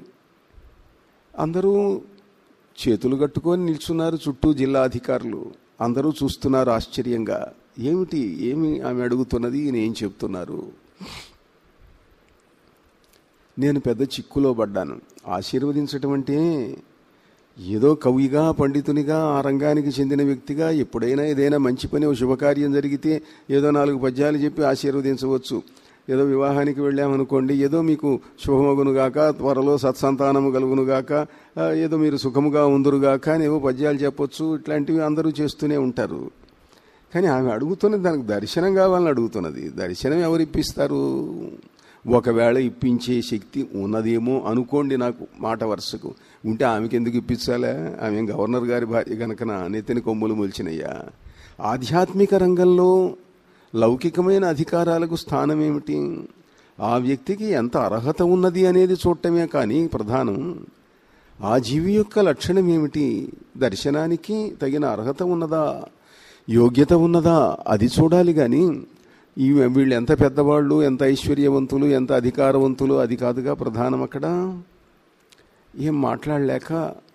అందరూ చేతులు కట్టుకొని నిల్చున్నారు చుట్టూ జిల్లా అధికారులు అందరూ చూస్తున్నారు ఆశ్చర్యంగా ఏమిటి ఏమి ఆమె అడుగుతున్నది ఈయన ఏం చెప్తున్నారు నేను పెద్ద చిక్కులో పడ్డాను ఆశీర్వదించటం అంటే ఏదో కవిగా పండితునిగా ఆ రంగానికి చెందిన వ్యక్తిగా ఎప్పుడైనా ఏదైనా మంచి పని ఓ శుభకార్యం జరిగితే ఏదో నాలుగు పద్యాలు చెప్పి ఆశీర్వదించవచ్చు ఏదో వివాహానికి వెళ్ళామనుకోండి ఏదో మీకు శుభమగునుగాక త్వరలో సత్సంతానము కలుగునుగాక ఆ, ఏదో మీరు సుఖముగా ఉందురుగాక అని ఏవో పద్యాలు చెప్పొచ్చు ఇట్లాంటివి అందరూ చేస్తూనే ఉంటారు కానీ ఆమె అడుగుతున్నది దానికి దర్శనం కావాలని అడుగుతున్నది దర్శనం ఎవరు ఇప్పిస్తారు ఒకవేళ ఇప్పించే శక్తి ఉన్నదేమో అనుకోండి నాకు మాట వరుసకు ఉంటే ఆమెకి ఎందుకు ఇప్పించాలా ఆమె గవర్నర్ గారి భార్య గనకన నెత్తిన కొమ్ములు మొలిచినయ్యా ఆధ్యాత్మిక రంగంలో లౌకికమైన అధికారాలకు స్థానం ఏమిటి ఆ వ్యక్తికి ఎంత అర్హత ఉన్నది అనేది చూడటమే కానీ ప్రధానం ఆ జీవి యొక్క లక్షణం ఏమిటి దర్శనానికి తగిన అర్హత ఉన్నదా యోగ్యత ఉన్నదా అది చూడాలి కానీ ఈ వీళ్ళు ఎంత పెద్దవాళ్ళు ఎంత ఐశ్వర్యవంతులు ఎంత అధికారవంతులు అది కాదుగా ప్రధానం అక్కడ ఏం మాట్లాడలేక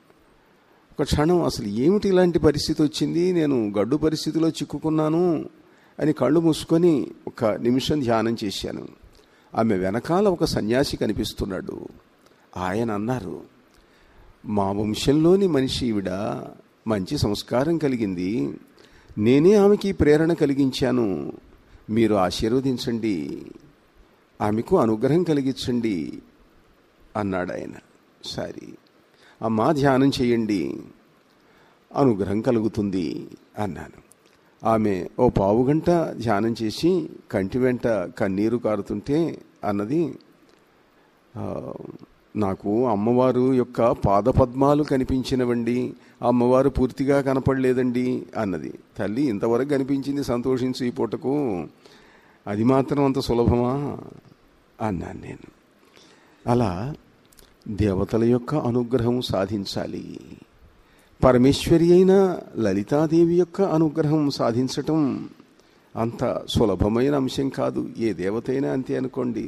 ఒక క్షణం అసలు ఏమిటి ఇలాంటి పరిస్థితి వచ్చింది నేను గడ్డు పరిస్థితిలో చిక్కుకున్నాను అని కళ్ళు మూసుకొని ఒక నిమిషం ధ్యానం చేశాను ఆమె వెనకాల ఒక సన్యాసి కనిపిస్తున్నాడు ఆయన అన్నారు మా వంశంలోని మనిషి ఈవిడ మంచి సంస్కారం కలిగింది నేనే ఆమెకి ప్రేరణ కలిగించాను మీరు ఆశీర్వదించండి ఆమెకు అనుగ్రహం కలిగించండి అన్నాడు ఆయన సరే అమ్మా ధ్యానం చేయండి అనుగ్రహం కలుగుతుంది అన్నాను ఆమె ఓ పావు గంట ధ్యానం చేసి కంటి వెంట కన్నీరు కారుతుంటే అన్నది "ఆ, నాకు అమ్మవారు యొక్క పాదపద్మాలు కనిపించినవండి అమ్మవారు పూర్తిగా కనపడలేదండి అన్నది తల్లి ఇంతవరకు కనిపించింది సంతోషించు ఈ పూటకు అది మాత్రం అంత సులభమా అన్నాను నేను అలా దేవతల యొక్క అనుగ్రహం సాధించాలి పరమేశ్వరి అయిన లలితాదేవి యొక్క అనుగ్రహం సాధించటం అంత సులభమైన అంశం కాదు ఏ దేవతైనా అంతే అనుకోండి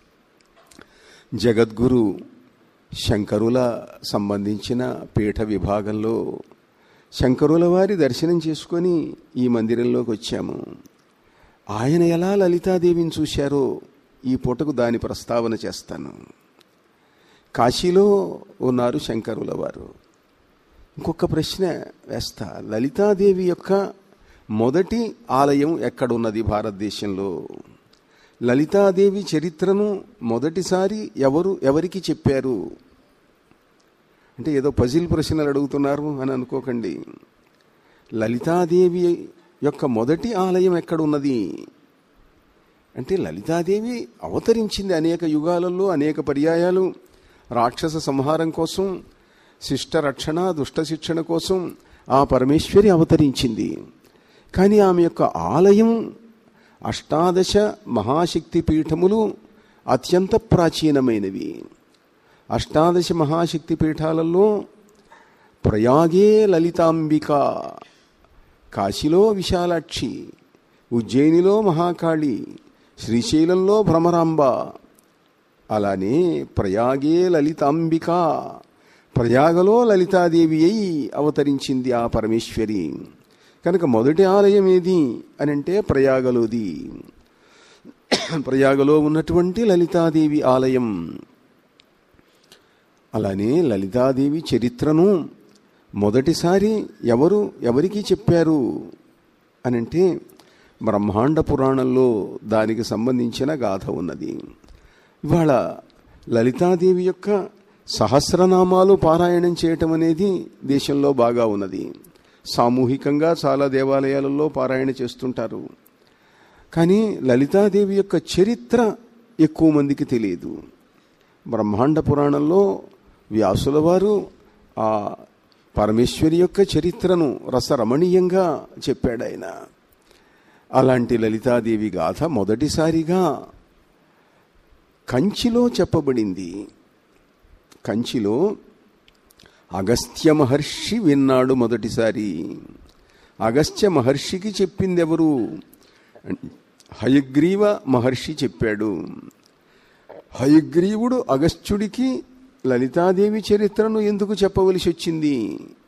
జగద్గురు శంకరుల సంబంధించిన పీఠ విభాగంలో శంకరుల వారి దర్శనం చేసుకొని ఈ మందిరంలోకి వచ్చాము ఆయన ఎలా లలితాదేవిని చూశారో ఈ పూటకు దాని ప్రస్తావన చేస్తాను కాశీలో ఉన్నారు శంకరుల వారు ఇంకొక ప్రశ్న వేస్తా లలితాదేవి యొక్క మొదటి ఆలయం ఎక్కడున్నది భారతదేశంలో లలితాదేవి చరిత్రను మొదటిసారి ఎవరు ఎవరికి చెప్పారు అంటే ఏదో పజిల్ ప్రశ్నలు అడుగుతున్నారు అని అనుకోకండి లలితాదేవి యొక్క మొదటి ఆలయం ఎక్కడున్నది అంటే లలితాదేవి అవతరించింది అనేక యుగాలలో అనేక పర్యాయాలు రాక్షస సంహారం కోసం శిష్ట రక్షణ దుష్ట శిక్షణ కోసం ఆ పరమేశ్వరి అవతరించింది కానీ ఆమె యొక్క ఆలయం అష్టాదశ మహాశక్తి పీఠములు అత్యంత ప్రాచీనమైనవి అష్టాదశ మహాశక్తి పీఠాలలో ప్రయాగే లలితాంబిక కాశీలో విశాలాక్షి ఉజ్జయినిలో మహాకాళి శ్రీశైలంలో భ్రమరాంబ అలానే ప్రయాగే లలితాంబిక ప్రయాగలో లలితాదేవి అయి అవతరించింది ఆ పరమేశ్వరి కనుక మొదటి ఆలయం ఏది అని అంటే ప్రయాగలోది ప్రయాగలో ఉన్నటువంటి లలితాదేవి ఆలయం అలానే లలితాదేవి చరిత్రను మొదటిసారి ఎవరు ఎవరికి చెప్పారు అనంటే బ్రహ్మాండ పురాణంలో దానికి సంబంధించిన గాథ ఉన్నది ఇవాళ లలితాదేవి యొక్క సహస్రనామాలు పారాయణం చేయటం అనేది దేశంలో బాగా ఉన్నది సామూహికంగా చాలా దేవాలయాలలో పారాయణ చేస్తుంటారు కానీ లలితాదేవి యొక్క చరిత్ర ఎక్కువ మందికి తెలియదు బ్రహ్మాండ పురాణంలో వ్యాసుల వారు ఆ పరమేశ్వరి యొక్క చరిత్రను రసరమణీయంగా చెప్పాడు ఆయన అలాంటి లలితాదేవి గాథ మొదటిసారిగా కంచిలో చెప్పబడింది కంచిలో అగస్త్య మహర్షి విన్నాడు మొదటిసారి అగస్త్య మహర్షికి చెప్పింది ఎవరు హయగ్రీవ మహర్షి చెప్పాడు హయగ్రీవుడు అగస్త్యుడికి లలితాదేవి చరిత్రను ఎందుకు చెప్పవలసి వచ్చింది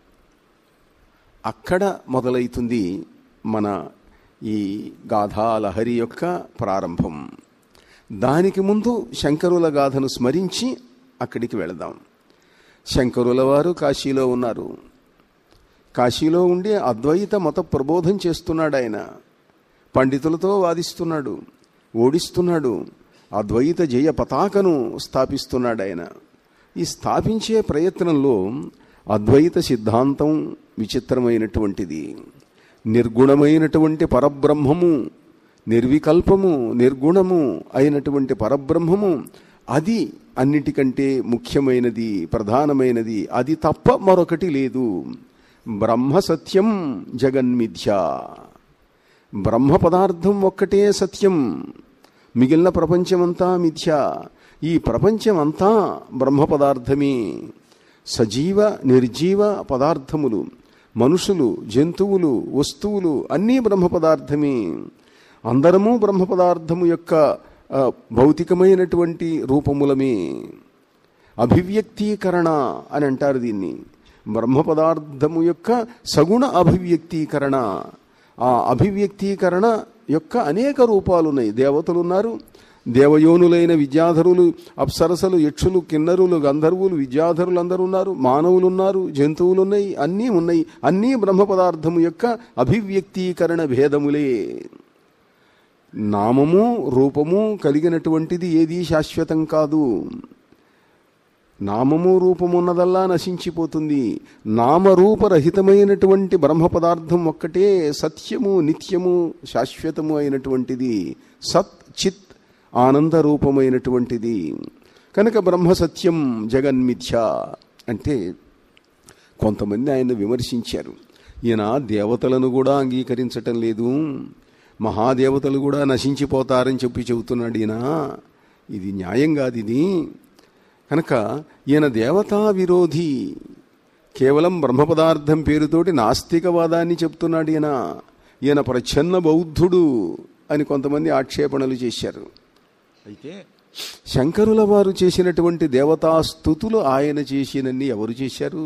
అక్కడ మొదలవుతుంది మన ఈ గాథాలహరి యొక్క ప్రారంభం దానికి ముందు శంకరుల గాథను స్మరించి అక్కడికి వెళదాం శంకరుల వారు కాశీలో ఉన్నారు కాశీలో ఉండి అద్వైత మత ప్రబోధం చేస్తున్నాడు ఆయన పండితులతో వాదిస్తున్నాడు ఓడిస్తున్నాడు అద్వైత జయ పతాకను స్థాపిస్తున్నాడు ఆయన ఈ స్థాపించే ప్రయత్నంలో అద్వైత సిద్ధాంతం విచిత్రమైనటువంటిది నిర్గుణమైనటువంటి పరబ్రహ్మము నిర్వికల్పము నిర్గుణము అయినటువంటి పరబ్రహ్మము అది అన్నిటికంటే ముఖ్యమైనది ప్రధానమైనది అది తప్ప మరొకటి లేదు బ్రహ్మ సత్యం జగన్మిథ్య బ్రహ్మ పదార్థం ఒక్కటే సత్యం మిగిలిన ప్రపంచమంతా మిథ్య ఈ ప్రపంచమంతా బ్రహ్మ పదార్థమే సజీవ నిర్జీవ పదార్థములు మనుషులు జంతువులు వస్తువులు అన్నీ బ్రహ్మ పదార్థమే అందరము బ్రహ్మ పదార్థము యొక్క ఆ, భౌతికమైనటువంటి రూపములమే అభివ్యక్తీకరణ అని అంటారు దీన్ని బ్రహ్మ పదార్థము యొక్క సగుణ అభివ్యక్తీకరణ ఆ అభివ్యక్తీకరణ యొక్క అనేక రూపాలు ఉన్నాయి దేవతలు ఉన్నారు దేవయోనులైన విద్యాధరులు అప్సరసలు యక్షులు కిన్నరులు గంధర్వులు విద్యాధరులు అందరూ ఉన్నారు మానవులు ఉన్నారు జంతువులు ఉన్నాయి అన్నీ ఉన్నాయి అన్నీ బ్రహ్మ పదార్థము యొక్క అభివ్యక్తీకరణ భేదములే నామము రూపము కలిగినటువంటిది ఏదీ శాశ్వతం కాదు నామము రూపమున్నదల్లా నశించిపోతుంది నామరూపరహితమైనటువంటి బ్రహ్మ పదార్థం ఒక్కటే సత్యము నిత్యము శాశ్వతము అయినటువంటిది సత్ చిత్ ఆనంద రూపమైనటువంటిది కనుక బ్రహ్మ సత్యం జగన్మిథ్య అంటే కొంతమంది ఆయన విమర్శించారు ఈయన దేవతలను కూడా అంగీకరించటం లేదు మహాదేవతలు కూడా నశించిపోతారని చెప్పి చెబుతున్నాడు ఈయన ఇది న్యాయం కాదు ఇది కనుక ఈయన దేవతా విరోధి కేవలం బ్రహ్మ పదార్థం పేరుతోటి నాస్తికవాదాన్ని చెప్తున్నాడు ఈయన ఈయన ప్రచ్ఛన్న బౌద్ధుడు అని కొంతమంది ఆక్షేపణలు చేశారు అయితే శంకరుల వారు చేసినటువంటి దేవతా స్థుతులు ఆయన చేసినన్ని ఎవరు చేశారు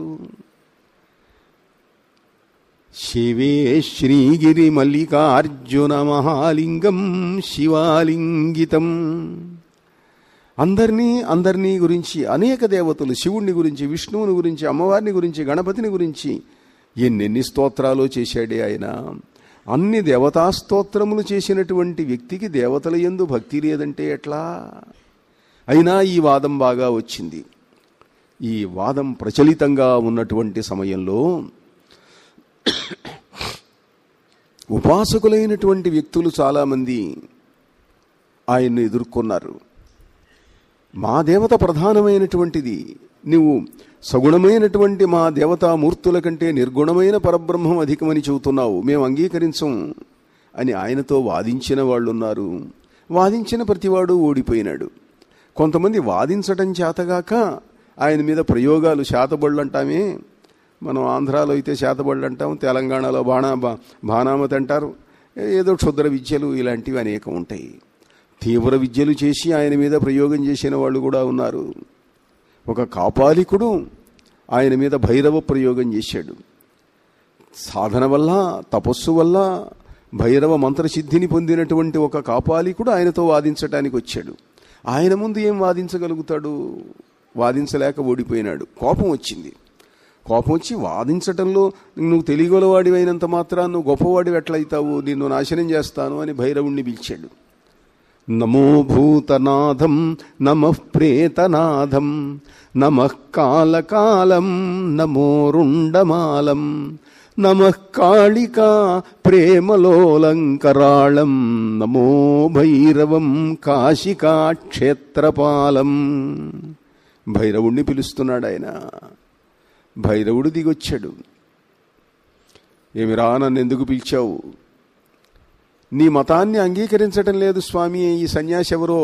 శివే శ్రీగిరి మల్లికార్జున మహాలింగం శివాలింగితం అందరినీ అందరినీ గురించి అనేక దేవతలు శివుణ్ణి గురించి విష్ణువుని గురించి అమ్మవారిని గురించి గణపతిని గురించి ఎన్నెన్ని స్తోత్రాలు చేశాడే ఆయన అన్ని దేవతా స్తోత్రములు చేసినటువంటి వ్యక్తికి దేవతల ఎందు భక్తి లేదంటే ఎట్లా అయినా ఈ వాదం బాగా వచ్చింది ఈ వాదం ప్రచలితంగా ఉన్నటువంటి సమయంలో ఉపాసకులైనటువంటి వ్యక్తులు చాలామంది ఆయన్ను ఎదుర్కొన్నారు మా దేవత ప్రధానమైనటువంటిది నువ్వు సగుణమైనటువంటి మా దేవతామూర్తుల కంటే నిర్గుణమైన పరబ్రహ్మం అధికమని చెబుతున్నావు మేము అంగీకరించం అని ఆయనతో వాదించిన వాళ్ళు ఉన్నారు వాదించిన ప్రతివాడు ఓడిపోయినాడు కొంతమంది వాదించటం చేతగాక ఆయన మీద ప్రయోగాలు శాతబళ్ళు అంటామే మనం ఆంధ్రాలో అయితే శాతబళ్ళు అంటాం తెలంగాణలో బాణా బా బాణామతి అంటారు ఏదో క్షుద్ర విద్యలు ఇలాంటివి అనేకం ఉంటాయి తీవ్ర విద్యలు చేసి ఆయన మీద ప్రయోగం చేసిన వాళ్ళు కూడా ఉన్నారు ఒక కాపాలికుడు ఆయన మీద భైరవ ప్రయోగం చేశాడు సాధన వల్ల తపస్సు వల్ల భైరవ మంత్రసిద్ధిని పొందినటువంటి ఒక కాపాలికుడు ఆయనతో వాదించటానికి వచ్చాడు ఆయన ముందు ఏం వాదించగలుగుతాడు వాదించలేక ఓడిపోయినాడు కోపం వచ్చింది కోపం వచ్చి వాదించటంలో నువ్వు తెలియగలవాడివైనంత మాత్రాన్ని నువ్వు గొప్పవాడివి ఎట్లయితావు నిన్ను నాశనం చేస్తాను అని భైరవుణ్ణి పిలిచాడు నమో భూతనాథం నమ ప్రేతనాథం నమ కాలకాలం నమో రుండమాలం నమ కాళికా ప్రేమలోలంకరాళం నమో భైరవం కాశికా క్షేత్రపాలం భైరవుణ్ణి పిలుస్తున్నాడు ఆయన భైరవుడు దిగొచ్చాడు ఏమిరా నన్ను ఎందుకు పిలిచావు నీ మతాన్ని అంగీకరించటం లేదు స్వామి ఈ సన్యాసి ఎవరో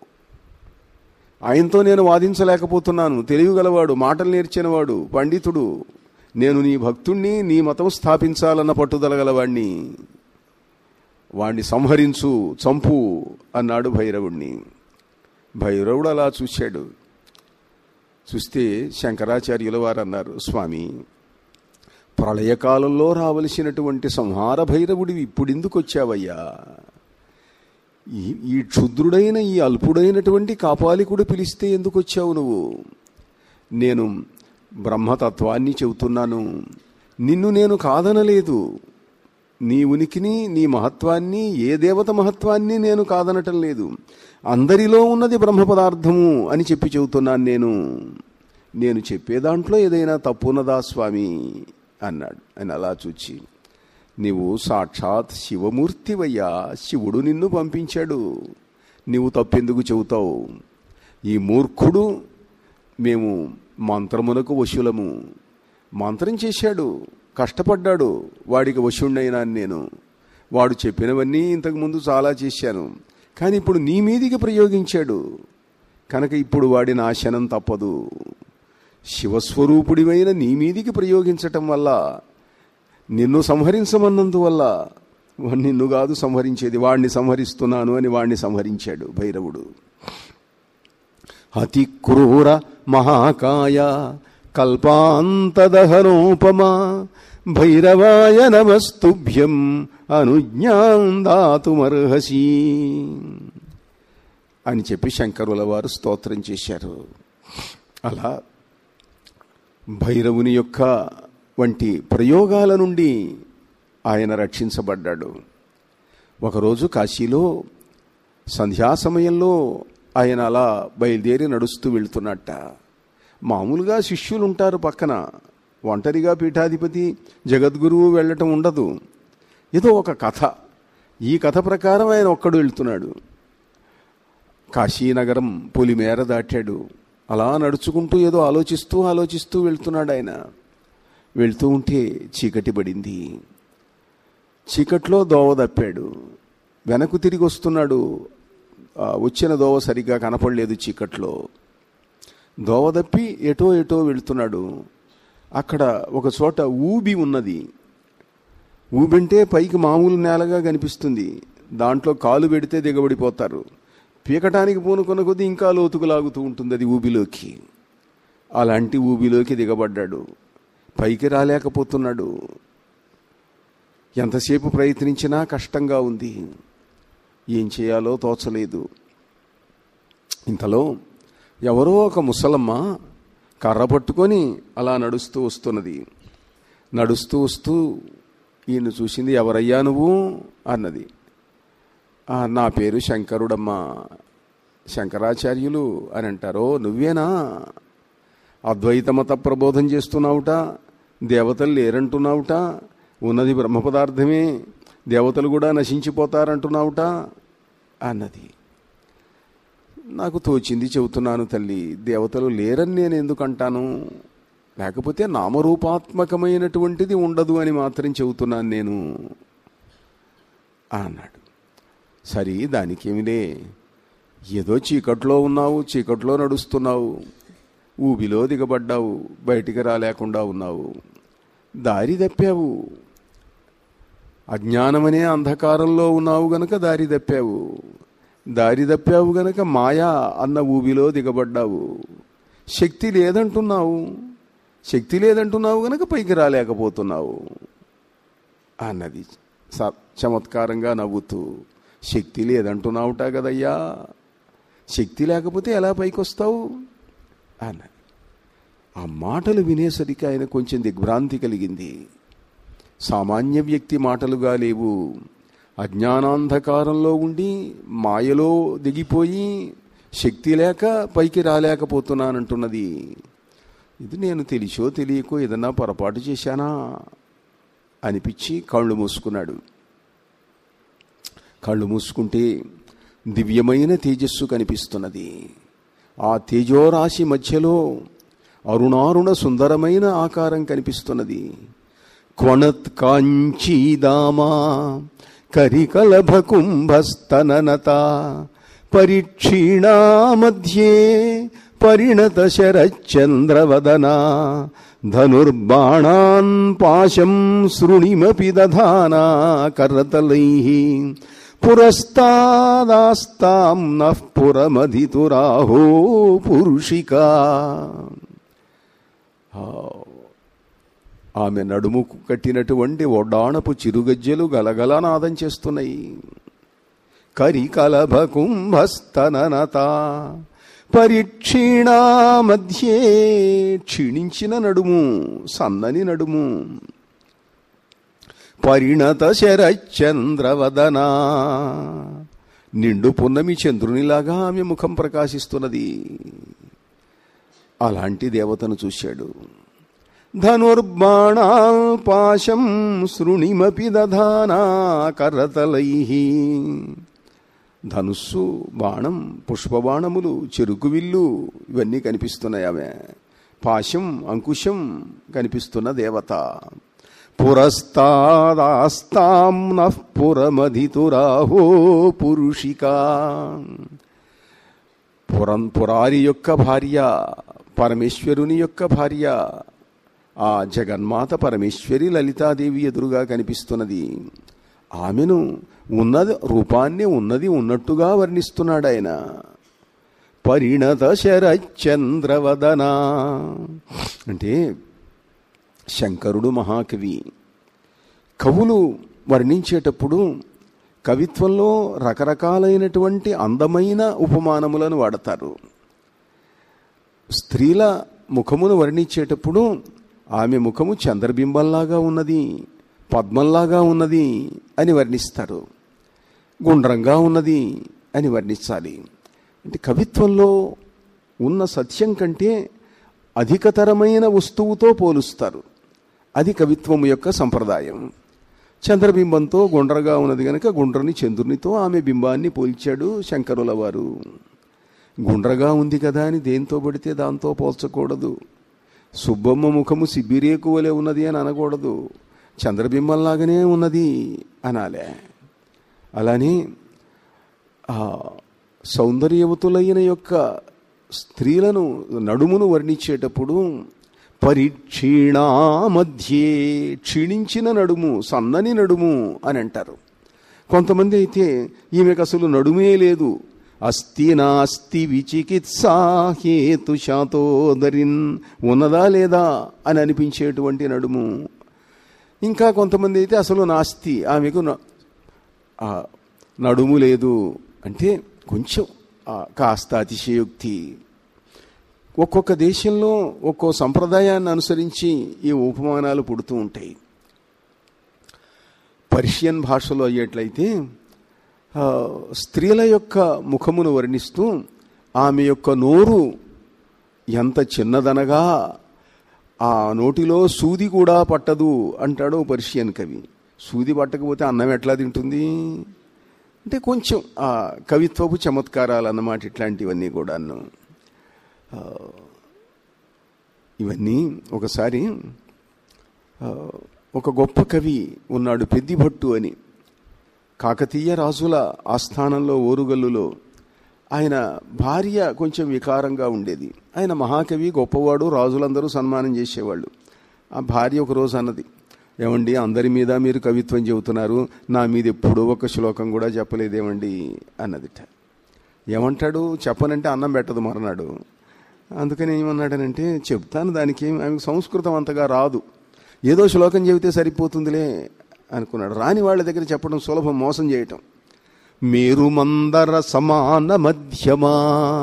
ఆయనతో నేను వాదించలేకపోతున్నాను తెలివిగలవాడు మాటలు నేర్చినవాడు పండితుడు నేను నీ భక్తుణ్ణి నీ మతం స్థాపించాలన్న పట్టుదల గలవాణ్ణి వాణ్ణి సంహరించు చంపు అన్నాడు భైరవుణ్ణి భైరవుడు అలా చూశాడు చూస్తే శంకరాచార్యుల వారు అన్నారు స్వామి ప్రళయకాలంలో రావలసినటువంటి సంహార భైరవుడివి ఇప్పుడెందుకు వచ్చావయ్యా ఈ ఈ క్షుద్రుడైన ఈ అల్పుడైనటువంటి కాపాలికుడు పిలిస్తే ఎందుకు వచ్చావు నువ్వు నేను బ్రహ్మతత్వాన్ని చెబుతున్నాను నిన్ను నేను కాదనలేదు నీ ఉనికిని నీ మహత్వాన్ని ఏ దేవత మహత్వాన్ని నేను కాదనటం లేదు అందరిలో ఉన్నది బ్రహ్మ పదార్థము అని చెప్పి చెబుతున్నాను నేను నేను చెప్పే దాంట్లో ఏదైనా తప్పున్నదా స్వామి అన్నాడు ఆయన అలా చూచి నీవు సాక్షాత్ శివమూర్తివయ్యా శివుడు నిన్ను పంపించాడు నీవు తప్పెందుకు చెబుతావు ఈ మూర్ఖుడు మేము మంత్రమునకు వశులము మంత్రం చేశాడు కష్టపడ్డాడు వాడికి వశుండైనాను నేను వాడు చెప్పినవన్నీ ఇంతకుముందు చాలా చేశాను కానీ ఇప్పుడు నీ మీదికి ప్రయోగించాడు కనుక ఇప్పుడు వాడి నాశనం తప్పదు శివస్వరూపుడివైన నీ మీదికి ప్రయోగించటం వల్ల నిన్ను సంహరించమన్నందువల్ల వాడు నిన్ను కాదు సంహరించేది వాడిని సంహరిస్తున్నాను అని వాడిని సంహరించాడు భైరవుడు అతి క్రూర మహాకాయ కల్పాంతదహనోపమా భైరవాయ నమస్తుభ్యం అనుజ్ఞాం దాతుమర్హసి అని చెప్పి శంకరుల వారు స్తోత్రం చేశారు అలా భైరవుని యొక్క వంటి ప్రయోగాల నుండి ఆయన రక్షించబడ్డాడు ఒకరోజు కాశీలో సంధ్యా సమయంలో ఆయన అలా బయలుదేరి నడుస్తూ వెళ్తున్నట్ట మామూలుగా శిష్యులు ఉంటారు పక్కన ఒంటరిగా పీఠాధిపతి జగద్గురువు వెళ్ళటం ఉండదు ఏదో ఒక కథ ఈ కథ ప్రకారం ఆయన ఒక్కడు వెళ్తున్నాడు కాశీనగరం పొలిమేర దాటాడు అలా నడుచుకుంటూ ఏదో ఆలోచిస్తూ ఆలోచిస్తూ వెళ్తున్నాడు ఆయన వెళ్తూ ఉంటే చీకటి పడింది చీకట్లో దోవ తప్పాడు వెనక్కు తిరిగి వస్తున్నాడు ఆ వచ్చిన దోవ సరిగ్గా కనపడలేదు చీకట్లో దోవ తప్పి ఎటో ఎటో వెళ్తున్నాడు అక్కడ ఒక చోట ఊబి ఉన్నది ఊబింటే పైకి మామూలు నేలగా కనిపిస్తుంది దాంట్లో కాలు పెడితే దిగబడిపోతారు పీకటానికి పూనుకున్న కొద్దీ ఇంకా లోతుకు లాగుతూ ఉంటుంది అది ఊబిలోకి అలాంటి ఊబిలోకి దిగబడ్డాడు పైకి రాలేకపోతున్నాడు ఎంతసేపు ప్రయత్నించినా కష్టంగా ఉంది ఏం చేయాలో తోచలేదు ఇంతలో ఎవరో ఒక ముసలమ్మ కర్ర పట్టుకొని అలా నడుస్తూ వస్తున్నది నడుస్తూ వస్తూ ఈయన చూసింది ఎవరయ్యా నువ్వు అన్నది "ఆ, నా పేరు శంకరుడమ్మా శంకరాచార్యులు అని అంటారో నువ్వేనా అద్వైత మత ప్రబోధం చేస్తున్నావుట దేవతలు లేరంటున్నావుట ఉన్నది బ్రహ్మ పదార్థమే దేవతలు కూడా నశించిపోతారంటున్నావుట అన్నది నాకు తోచింది చెబుతున్నాను తల్లి దేవతలు లేరని నేను ఎందుకు అంటాను లేకపోతే నామరూపాత్మకమైనటువంటిది ఉండదు అని మాత్రం చెబుతున్నాను నేను అన్నాడు సరే దానికేమిలే ఏదో చీకట్లో ఉన్నావు చీకట్లో నడుస్తున్నావు ఊబిలో దిగబడ్డావు బయటికి రాలేకుండా ఉన్నావు దారి తప్పావు అజ్ఞానమనే అంధకారంలో ఉన్నావు గనక దారి తప్పావు దారి తప్పావు గనక మాయా అన్న ఊబిలో దిగబడ్డావు శక్తి లేదంటున్నావు శక్తి లేదంటున్నావు గనక పైకి రాలేకపోతున్నావు అన్నది స- చమత్కారంగా నవ్వుతూ శక్తి లేదంటున్నావుట కదయ్యా శక్తి లేకపోతే ఎలా పైకొస్తావు అన్న ఆ మాటలు వినేసరికి ఆయన కొంచెం దిగ్భ్రాంతి కలిగింది సామాన్య వ్యక్తి మాటలుగా లేవు అజ్ఞానాంధకారంలో ఉండి మాయలో దిగిపోయి శక్తి లేక పైకి రాలేకపోతున్నానంటున్నది ఇది నేను తెలిసో తెలియకో ఏదన్నా పొరపాటు చేశానా అనిపించి కళ్ళు మూసుకున్నాడు కళ్ళు మూసుకుంటే దివ్యమైన తేజస్సు కనిపిస్తున్నది ఆ తేజోరాశి మధ్యలో అరుణారుణ సుందరమైన ఆకారం కనిపిస్తున్నది క్వణత్ కాంచీదామా కరికలభకుంభస్తననత పరిక్షీణా మధ్యే పరిణత శరచంద్రవదనా ధనుర్బాణాన్ పాశం శృణిమపి దధానా కరతలై పురస్తాదాస్తాం నః పురమధితురాహో పురుషికా ఆమె నడుముకు కట్టినటువంటి ఒడ్డాణపు చిరుగజ్జెలు గలగల నాదం చేస్తున్నాయి కరికలభ కుంభస్తననత పరిక్షీణా మధ్యే క్షీణించిన నడుము సన్నని నడుము పరిణత శరచంద్రవదనా నిండు పున్నమి చంద్రునిలాగా ఆమె ముఖం ప్రకాశిస్తున్నది అలాంటి దేవతను చూశాడు ధనుర్బాణాల్ పాశం శృణిమపి దధానా కరతలై ధనుస్సు బాణం పుష్పబాణములు చెరుకు విల్లు ఇవన్నీ కనిపిస్తున్నాయి ఆమె పాశం అంకుశం కనిపిస్తున్న దేవత పురస్తాదాస్తాం నః పురమధితురాహో పురుషికా పురం పురారి యొక్క భార్య పరమేశ్వరుని యొక్క భార్య ఆ జగన్మాత పరమేశ్వరి లలితాదేవి ఎదురుగా కనిపిస్తున్నది ఆమెను ఉన్నది రూపాన్ని ఉన్నది ఉన్నట్టుగా వర్ణిస్తున్నాడు ఆయన పరిణత శరచంద్రవదనా అంటే శంకరుడు మహాకవి కవులు వర్ణించేటప్పుడు కవిత్వంలో రకరకాలైనటువంటి అందమైన ఉపమానములను వాడతారు స్త్రీల ముఖమును వర్ణించేటప్పుడు ఆమె ముఖము చంద్రబింబంలాగా ఉన్నది పద్మంలాగా ఉన్నది అని వర్ణిస్తారు గుండ్రంగా ఉన్నది అని వర్ణించాలి అంటే కవిత్వంలో ఉన్న సత్యం కంటే అధికతరమైన వస్తువుతో పోలుస్తారు అది కవిత్వం యొక్క సంప్రదాయం చంద్రబింబంతో గుండ్రగా ఉన్నది కనుక గుండ్రని చంద్రునితో ఆమె బింబాన్ని పోల్చాడు శంకరుల వారు గుండ్రగా ఉంది కదా అని దేంతో పడితే దాంతో పోల్చకూడదు సుబ్బమ్మ ముఖము సిబ్బిరేకు వలె ఉన్నది అని అనకూడదు చంద్రబింబంలాగానే ఉన్నది అనాలే అలానే ఆ సౌందర్యవతులైన యొక్క స్త్రీలను నడుమును వర్ణించేటప్పుడు పరిక్షీణా మధ్యే క్షీణించిన నడుము సన్నని నడుము అని అంటారు కొంతమంది అయితే ఈమెకు అసలు నడుమే లేదు అస్తి నాస్తి విచికిత్సా హేతు శాతోదరిన్ ఉన్నదా లేదా అని అనిపించేటువంటి నడుము ఇంకా కొంతమంది అయితే అసలు నాస్తి ఆమెకు న- ఆ, నడుము లేదు అంటే కొంచెం ఆ, కాస్త అతిశయోక్తి ఒక్కొక్క దేశంలో ఒక్కో సంప్రదాయాన్ని అనుసరించి ఈ ఉపమానాలు పుడుతూ ఉంటాయి పర్షియన్ భాషలో అయ్యేట్లయితే ఆ, స్త్రీల యొక్క ముఖమును వర్ణిస్తూ ఆమె యొక్క నోరు ఎంత చిన్నదనగా ఆ నోటిలో సూది కూడా పట్టదు అంటాడు ఓ పర్షియన్ కవి సూది పట్టకపోతే అన్నం ఎట్లా తింటుంది అంటే కొంచెం ఆ కవిత్వపు చమత్కారాలు అన్నమాట ఇట్లాంటివన్నీ కూడాను ఆ, ఇవన్నీ ఒకసారి ఆ, ఒక గొప్ప కవి ఉన్నాడు పెద్దిభట్టు అని కాకతీయ రాజుల ఆస్థానంలో ఓరుగల్లులో ఆయన భార్య కొంచెం వికారంగా ఉండేది ఆయన మహాకవి గొప్పవాడు రాజులందరూ సన్మానం చేసేవాళ్ళు ఆ భార్య ఒక రోజు అన్నది ఏమండి అందరి మీద మీరు కవిత్వం చెబుతున్నారు నా మీద ఎప్పుడూ ఒక శ్లోకం కూడా చెప్పలేదేమండి అన్నదిట ఏమంటాడు చెప్పనంటే అన్నం పెట్టదు మరనాడు అందుకని ఏమన్నాడనంటే చెప్తాను దానికి ఏం ఆమెకు సంస్కృతం అంతగా రాదు ఏదో శ్లోకం చెబితే సరిపోతుందిలే అనుకున్నాడు రాని వాళ్ళ దగ్గర చెప్పడం సులభం మోసం చేయటం మేరుమందర సమాన మధ్యమా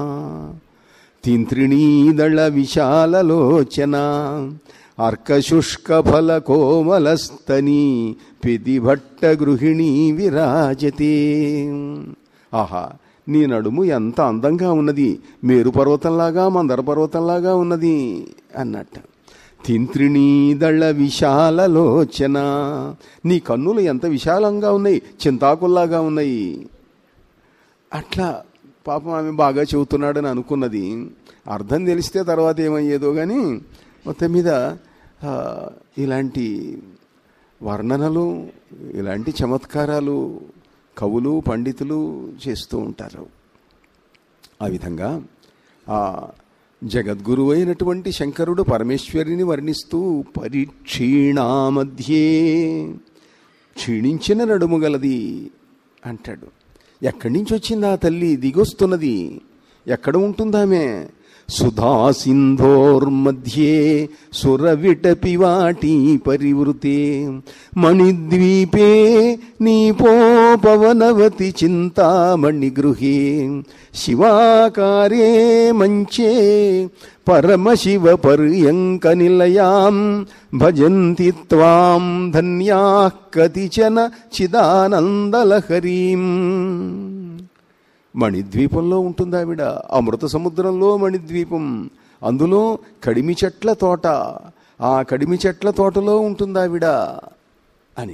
తింత్రిణీదళ విశాలలోచన అర్కశుష్క ఫల కోమలస్తని పిదిభట్ట గృహిణీ విరాజతే ఆహా నీ నడుము ఎంత అందంగా ఉన్నది మేరు పర్వతంలాగా మందర పర్వతంలాగా ఉన్నది అన్నట్టు తింత్రిణీదళ విశాలలోచన నీ కన్నులు ఎంత విశాలంగా ఉన్నాయి చింతాకుల్లాగా ఉన్నాయి అట్లా పాపం ఆమె బాగా చెబుతున్నాడని అనుకున్నది అర్థం తెలిస్తే తర్వాత ఏమయ్యేదో కానీ మొత్తం మీద ఆ, ఇలాంటి వర్ణనలు ఇలాంటి చమత్కారాలు కవులు పండితులు చేస్తూ ఉంటారు ఆ విధంగా ఆ జగద్గురు అయినటువంటి శంకరుడు పరమేశ్వరిని వర్ణిస్తూ పరిక్షీణామధ్యే క్షీణించిన నడుము గలది అంటాడు ఎక్కడి నుంచి వచ్చింది ఆ తల్లి దిగొస్తున్నది ఎక్కడ ఉంటుందామె సుధా సింధోర్మధ్యే సురవిటపి వాటి పరివృతే మణిద్వీపే నీపోపవనవతి చింతామణి గృహే శివాకారే మంచే పరమశివ పర్యంక నిలయాం భజంతి త్వాం ధన్యా కతిచన చిదానందలహరీం మణిద్వీపంలో ఉంటుంది ఆవిడ అమృత సముద్రంలో మణిద్వీపం అందులో కడిమి చెట్ల తోట ఆ కడిమి చెట్ల తోటలో ఉంటుంది ఆవిడ అని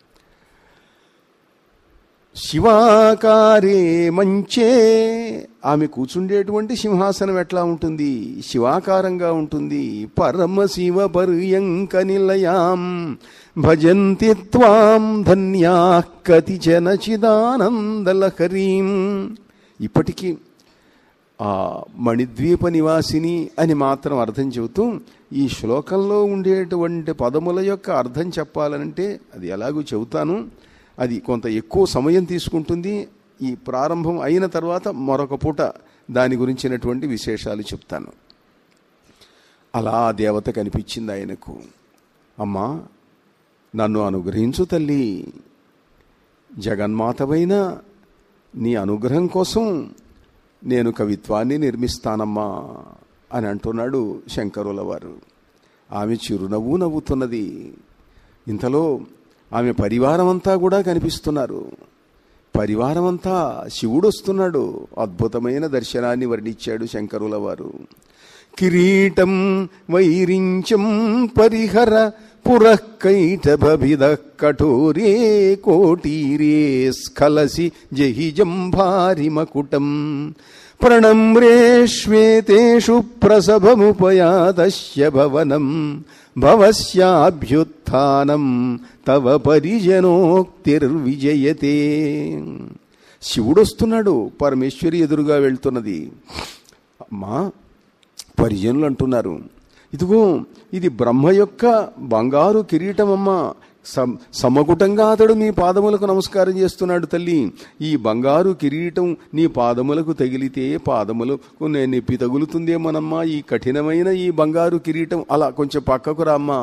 శివాకారే మంచే ఆమె కూర్చుండేటువంటి సింహాసనం ఎట్లా ఉంటుంది శివాకారంగా ఉంటుంది పరమశివ పర్యంక నిలయాం భజంతి త్వాం ధన్యా కతిచన చిదానందలహరీం ఇప్పటికీ ఆ మణిద్వీప నివాసిని అని మాత్రం అర్థం చెబుతూ ఈ శ్లోకంలో ఉండేటువంటి పదముల యొక్క అర్థం చెప్పాలంటే అది ఎలాగూ చెబుతాను అది కొంత ఎక్కువ సమయం తీసుకుంటుంది ఈ ప్రారంభం అయిన తర్వాత మరొక పూట దాని గురించినటువంటి విశేషాలు చెప్తాను అలా ఆ దేవత కనిపించింది ఆయనకు అమ్మా నన్ను అనుగ్రహించు తల్లి జగన్మాతవైన నీ అనుగ్రహం కోసం నేను కవిత్వాన్ని నిర్మిస్తానమ్మా అని అంటున్నాడు శంకరుల వారు ఆమె చిరునవ్వు నవ్వుతున్నది ఇంతలో ఆమె పరివారం అంతా కూడా కనిపిస్తున్నారు పరివారం అంతా శివుడు వస్తున్నాడు అద్భుతమైన దర్శనాన్ని వర్ణించాడు శంకరుల వారు కిరీటం వైరించం పరిహర పురఃకైటభిద కఠోరే కోటీరే స్ఖలసి జహిజం భారి మకుటం ప్రణమ్రే శ్వేతేషు ప్రసభముపయాదస్య భవనం భవస్యాభ్యుత్థానం తవ పరిజనోక్తిర్విజయతే శివుడొస్తున్నాడు పరమేశ్వరి ఎదురుగా వెళ్తున్నది అమ్మా పరిజనులు అంటున్నారు ఇదిగో ఇది బ్రహ్మ యొక్క బంగారు కిరీటమమ్మ సమ సమకుటంగా అతడు మీ పాదములకు నమస్కారం చేస్తున్నాడు తల్లి ఈ బంగారు కిరీటం నీ పాదములకు తగిలితే పాదములకు నేను నొప్పి తగులుతుందేమోనమ్మా ఈ కఠినమైన ఈ బంగారు కిరీటం అలా కొంచెం పక్కకు రామ్మా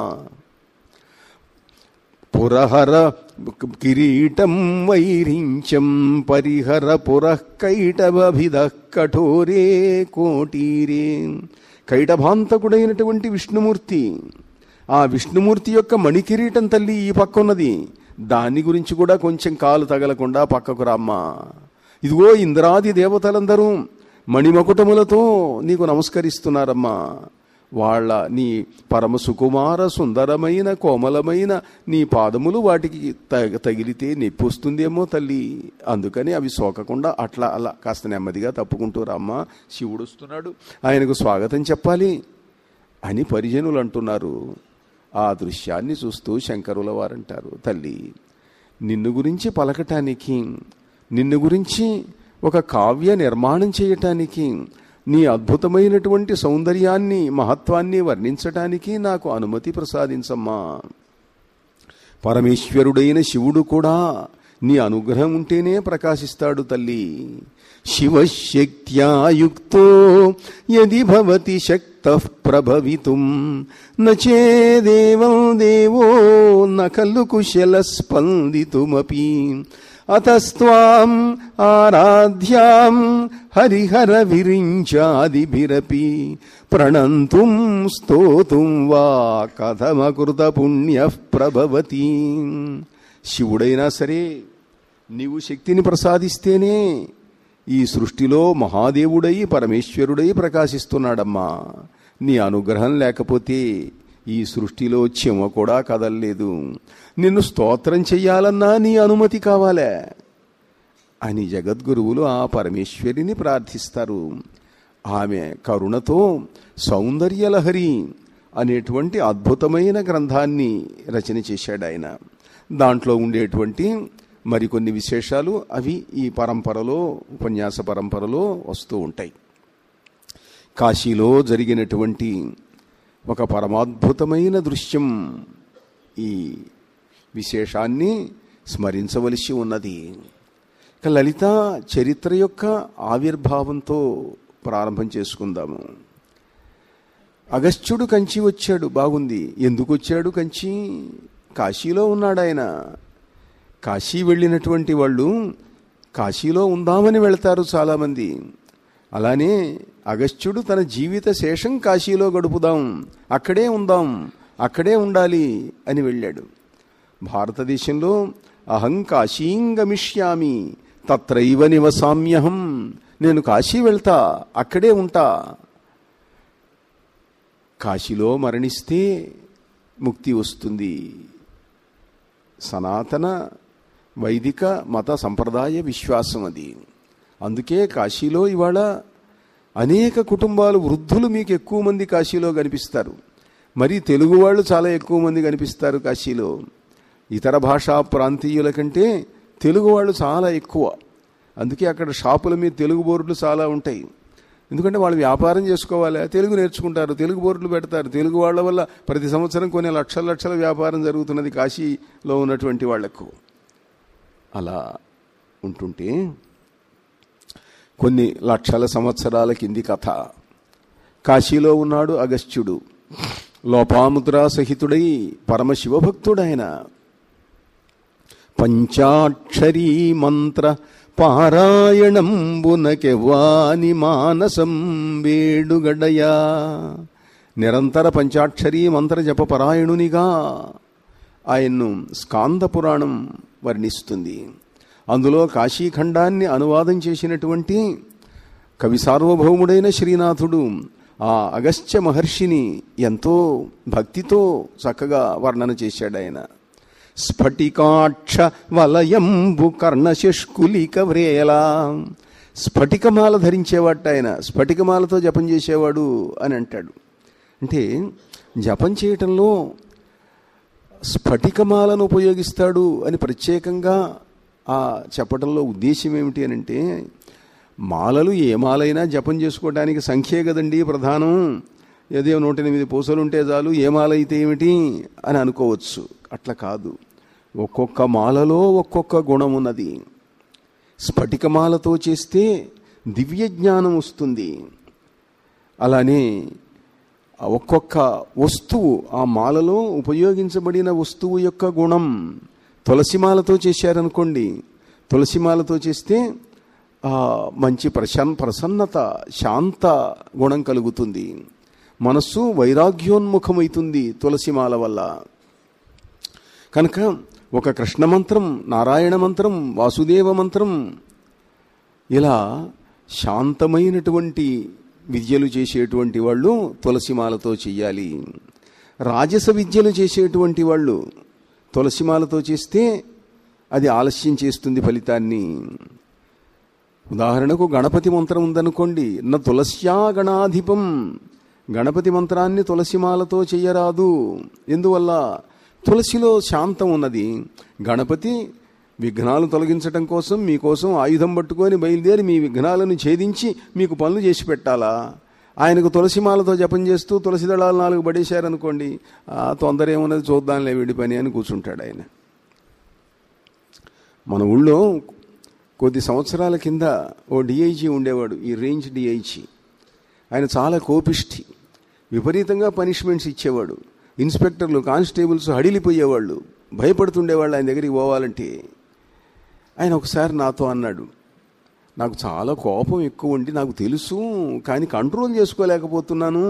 పురహర కిరీటం వైరించం పరిహర పురఃకైటభిద కఠోరే కోటీరే కైటభాంతకుడైనటువంటి విష్ణుమూర్తి ఆ విష్ణుమూర్తి యొక్క మణికిరీటం తల్లి ఈ పక్క ఉన్నది దాని గురించి కూడా కొంచెం కాలు తగలకుండా పక్కకు రామ్మా ఇదిగో ఇంద్రాది దేవతలందరూ మణిమకుటములతో నీకు నమస్కరిస్తున్నారమ్మా వాళ్ళ నీ పరమ సుకుమార సుందరమైన కోమలమైన నీ పాదములు వాటికి తగ తగిలితే నొప్పి వస్తుందేమో తల్లి అందుకని అవి సోకకుండా అట్లా అలా కాస్త నెమ్మదిగా తప్పుకుంటూ రమ్మా శివుడు వస్తున్నాడు ఆయనకు స్వాగతం చెప్పాలి అని పరిజనులు అంటున్నారు ఆ దృశ్యాన్ని చూస్తూ శంకరుల వారంటారు తల్లి నిన్ను గురించి పలకటానికి నిన్ను గురించి ఒక కావ్య నిర్మాణం చేయటానికి నీ అద్భుతమైనటువంటి సౌందర్యాన్ని మహత్వాన్ని వర్ణించటానికి నాకు అనుమతి ప్రసాదించమ్మా పరమేశ్వరుడైన శివుడు కూడా నీ అనుగ్రహం ఉంటేనే ప్రకాశిస్తాడు తల్లి శివశక్త్యాయుక్తో యది భవతి శక్త ప్రభవితుం నేదేవం దేవో న ఖలు కుశల స్పందితుమపి అతస్త్వాం ఆరాధ్యాం హరిహర విరించాదిభిరపి ప్రణంతుం స్తోతుం వా కథమకృత పుణ్య ప్రభవతి శివుడైనా సరే నీవు శక్తిని ప్రసాదిస్తేనే ఈ సృష్టిలో మహాదేవుడై పరమేశ్వరుడై ప్రకాశిస్తున్నాడమ్మా నీ అనుగ్రహం లేకపోతే ఈ సృష్టిలో చెమ కూడా కదల్లేదు నిన్ను స్తోత్రం చెయ్యాలన్నా నీ అనుమతి కావాలే అని జగద్గురువులు ఆ పరమేశ్వరిని ప్రార్థిస్తారు ఆమె కరుణతో సౌందర్యలహరి అనేటువంటి అద్భుతమైన గ్రంథాన్ని రచన చేశాడు ఆయన దాంట్లో ఉండేటువంటి మరికొన్ని విశేషాలు అవి ఈ పరంపరలో ఉపన్యాస పరంపరలో వస్తూ ఉంటాయి కాశీలో జరిగినటువంటి ఒక పరమాద్భుతమైన దృశ్యం ఈ విశేషాన్ని స్మరించవలసి ఉన్నది ఇక లలిత చరిత్ర యొక్క ఆవిర్భావంతో ప్రారంభం చేసుకుందాము అగస్త్యుడు కంచి వచ్చాడు బాగుంది ఎందుకు వచ్చాడు కంచి కాశీలో ఉన్నాడు ఆయన కాశీ వెళ్ళినటువంటి వాళ్ళు కాశీలో ఉందామని వెళ్తారు చాలామంది అలానే అగస్త్యుడు తన జీవిత శేషం కాశీలో గడుపుదాం అక్కడే ఉందాం అక్కడే ఉండాలి అని వెళ్ళాడు భారతదేశంలో అహం కాశీం గమిష్యామి తత్రైవ నివసామ్యహం నేను కాశీ వెళ్తా అక్కడే ఉంటా కాశీలో మరణిస్తే ముక్తి వస్తుంది సనాతన వైదిక మత సంప్రదాయ విశ్వాసం అది అందుకే కాశీలో ఇవాళ అనేక కుటుంబాలు వృద్ధులు మీకు ఎక్కువ మంది కాశీలో కనిపిస్తారు మరి తెలుగు వాళ్ళు చాలా ఎక్కువ మంది కనిపిస్తారు కాశీలో ఇతర భాషా ప్రాంతీయుల కంటే తెలుగు వాళ్ళు చాలా ఎక్కువ అందుకే అక్కడ షాపుల మీద తెలుగు బోర్డులు చాలా ఉంటాయి ఎందుకంటే వాళ్ళు వ్యాపారం చేసుకోవాలి తెలుగు నేర్చుకుంటారు తెలుగు బోర్డులు పెడతారు తెలుగు వాళ్ళ వల్ల ప్రతి సంవత్సరం కొన్ని లక్షల లక్షల వ్యాపారం జరుగుతున్నది కాశీలో ఉన్నటువంటి వాళ్లకు అలా ఉంటుంటే కొన్ని లక్షల సంవత్సరాల కింది కథ కాశీలో ఉన్నాడు అగస్త్యుడు లోపాముద్రా సహితుడై పరమశివభక్తుడైన పంచాక్షరీ మంత్ర పారాయణంబునకెవ్వాని మానసం వేడుగడయా నిరంతర పంచాక్షరీ మంత్ర జప పరాయణునిగా ఆయన్ను స్కాంద పురాణం వర్ణిస్తుంది అందులో కాశీఖండాన్ని అనువాదం చేసినటువంటి కవి సార్వభౌముడైన శ్రీనాథుడు ఆ అగస్త్య మహర్షిని ఎంతో భక్తితో చక్కగా వర్ణన చేశాడు ఆయన స్ఫటికాక్ష వలయంబు కర్ణశష్కులిక వ్రేలా స్ఫటికమాల ధరించేవాట ఆయన స్ఫటికమాలతో జపం చేసేవాడు అని అంటాడు అంటే జపం చేయటంలో స్ఫటికమాలను ఉపయోగిస్తాడు అని ప్రత్యేకంగా ఆ చెప్పడంలో ఉద్దేశం ఏమిటి అని అంటే మాలలు ఏ మాలైనా జపం చేసుకోవడానికి సంఖ్యే కదండి ప్రధానం ఏదో నూట ఎనిమిది పూసలు ఉంటే చాలు ఏ మాల అయితే ఏమిటి అని అనుకోవచ్చు అట్లా కాదు ఒక్కొక్క మాలలో ఒక్కొక్క గుణం ఉన్నది స్ఫటికమాలతో చేస్తే దివ్య జ్ఞానం వస్తుంది అలానే ఒక్కొక్క వస్తువు ఆ మాలలో ఉపయోగించబడిన వస్తువు యొక్క గుణం తులసిమాలతో చేశారనుకోండి తులసిమాలతో చేస్తే మంచి ప్రసన్ ప్రసన్నత శాంత గుణం కలుగుతుంది మనస్సు వైరాగ్యోన్ముఖమవుతుంది తులసిమాల వల్ల కనుక ఒక కృష్ణ మంత్రం నారాయణ మంత్రం వాసుదేవ మంత్రం ఇలా శాంతమైనటువంటి విద్యలు చేసేటువంటి వాళ్ళు తులసిమాలతో చెయ్యాలి రాజస విద్యలు చేసేటువంటి వాళ్ళు తులసిమాలతో చేస్తే అది ఆలస్యం చేస్తుంది ఫలితాన్ని ఉదాహరణకు గణపతి మంత్రం ఉందనుకోండి నా తులస్యా గణాధిపం గణపతి మంత్రాన్ని తులసిమాలతో చెయ్యరాదు ఎందువల్ల తులసిలో శాంతం ఉన్నది గణపతి విఘ్నాలు తొలగించటం కోసం మీకోసం ఆయుధం పట్టుకొని బయలుదేరి మీ విఘ్నాలను ఛేదించి మీకు పనులు చేసి పెట్టాలా ఆయనకు తులసిమాలతో జపం చేస్తూ తులసి దళాలు నాలుగు పడేశారనుకోండి ఆ తొందర ఏమున్నది చూద్దాంలే వీడి పని అని కూర్చుంటాడు ఆయన మన ఊళ్ళో కొద్ది సంవత్సరాల కింద ఓ డిఐజీ ఉండేవాడు ఈ రేంజ్ డిఐజీ ఆయన చాలా కోపిష్టి విపరీతంగా పనిష్మెంట్స్ ఇచ్చేవాడు ఇన్స్పెక్టర్లు కానిస్టేబుల్స్ హడిలిపోయేవాళ్ళు భయపడుతుండేవాళ్ళు ఆయన దగ్గరికి పోవాలంటే ఆయన ఒకసారి నాతో అన్నాడు నాకు చాలా కోపం ఎక్కువ ఉండి నాకు తెలుసు కానీ కంట్రోల్ చేసుకోలేకపోతున్నాను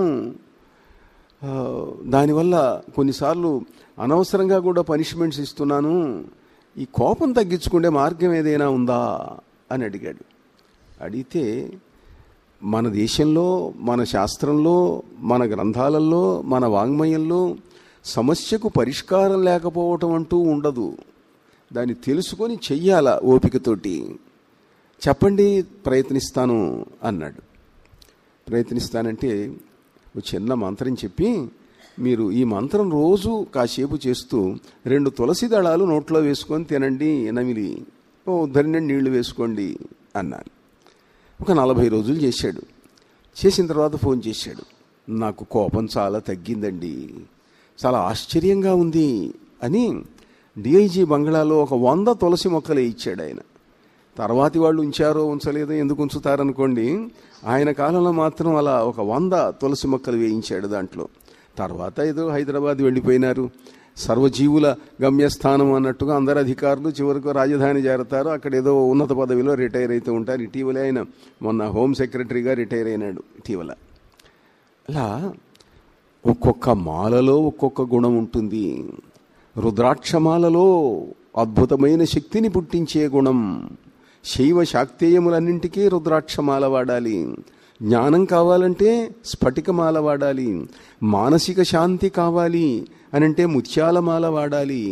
ఆ, దానివల్ల కొన్నిసార్లు అనవసరంగా కూడా పనిష్మెంట్స్ ఇస్తున్నాను ఈ కోపం తగ్గించుకునే మార్గం ఏదైనా ఉందా అని అడిగాడు అడిగితే మన దేశంలో మన శాస్త్రంలో మన గ్రంథాలలో మన వాంగ్మయంలో సమస్యకు పరిష్కారం లేకపోవటం అంటూ ఉండదు దాన్ని తెలుసుకొని చెయ్యాల ఓపికతోటి చెప్పండి ప్రయత్నిస్తాను అన్నాడు ప్రయత్నిస్తానంటే ఒక చిన్న మంత్రం చెప్పి మీరు ఈ మంత్రం రోజు కాసేపు చేస్తూ రెండు తులసి దళాలు నోట్లో వేసుకొని తినండి నమిలి ఓ ఉద్ధరణ నీళ్లు వేసుకోండి అన్నాను ఒక నలభై రోజులు చేశాడు చేసిన తర్వాత ఫోన్ చేశాడు నాకు కోపం చాలా తగ్గిందండి చాలా ఆశ్చర్యంగా ఉంది అని డిఐజీ బంగ్లాలో ఒక వంద తులసి మొక్కలే ఇచ్చాడు ఆయన తర్వాతి వాళ్ళు ఉంచారో ఉంచలేదో ఎందుకు ఉంచుతారనుకోండి ఆయన కాలంలో మాత్రం అలా ఒక వంద తులసి మొక్కలు వేయించాడు దాంట్లో తర్వాత ఏదో హైదరాబాద్ వెళ్ళిపోయినారు సర్వజీవుల గమ్యస్థానం అన్నట్టుగా అందరు అధికారులు చివరకు రాజధాని చేరతారు అక్కడ ఏదో ఉన్నత పదవిలో రిటైర్ అవుతూ ఉంటారు ఇటీవల ఆయన మొన్న హోమ్ సెక్రటరీగా రిటైర్ అయినాడు ఇటీవల అలా ఒక్కొక్క మాలలో ఒక్కొక్క గుణం ఉంటుంది రుద్రాక్షమాలలో అద్భుతమైన శక్తిని పుట్టించే గుణం శైవ శాక్తేయములన్నింటికీ రుద్రాక్షమాల వాడాలి జ్ఞానం కావాలంటే స్ఫటికమాల వాడాలి మానసిక శాంతి కావాలి అనంటే ముత్యాలమాల వాడాలి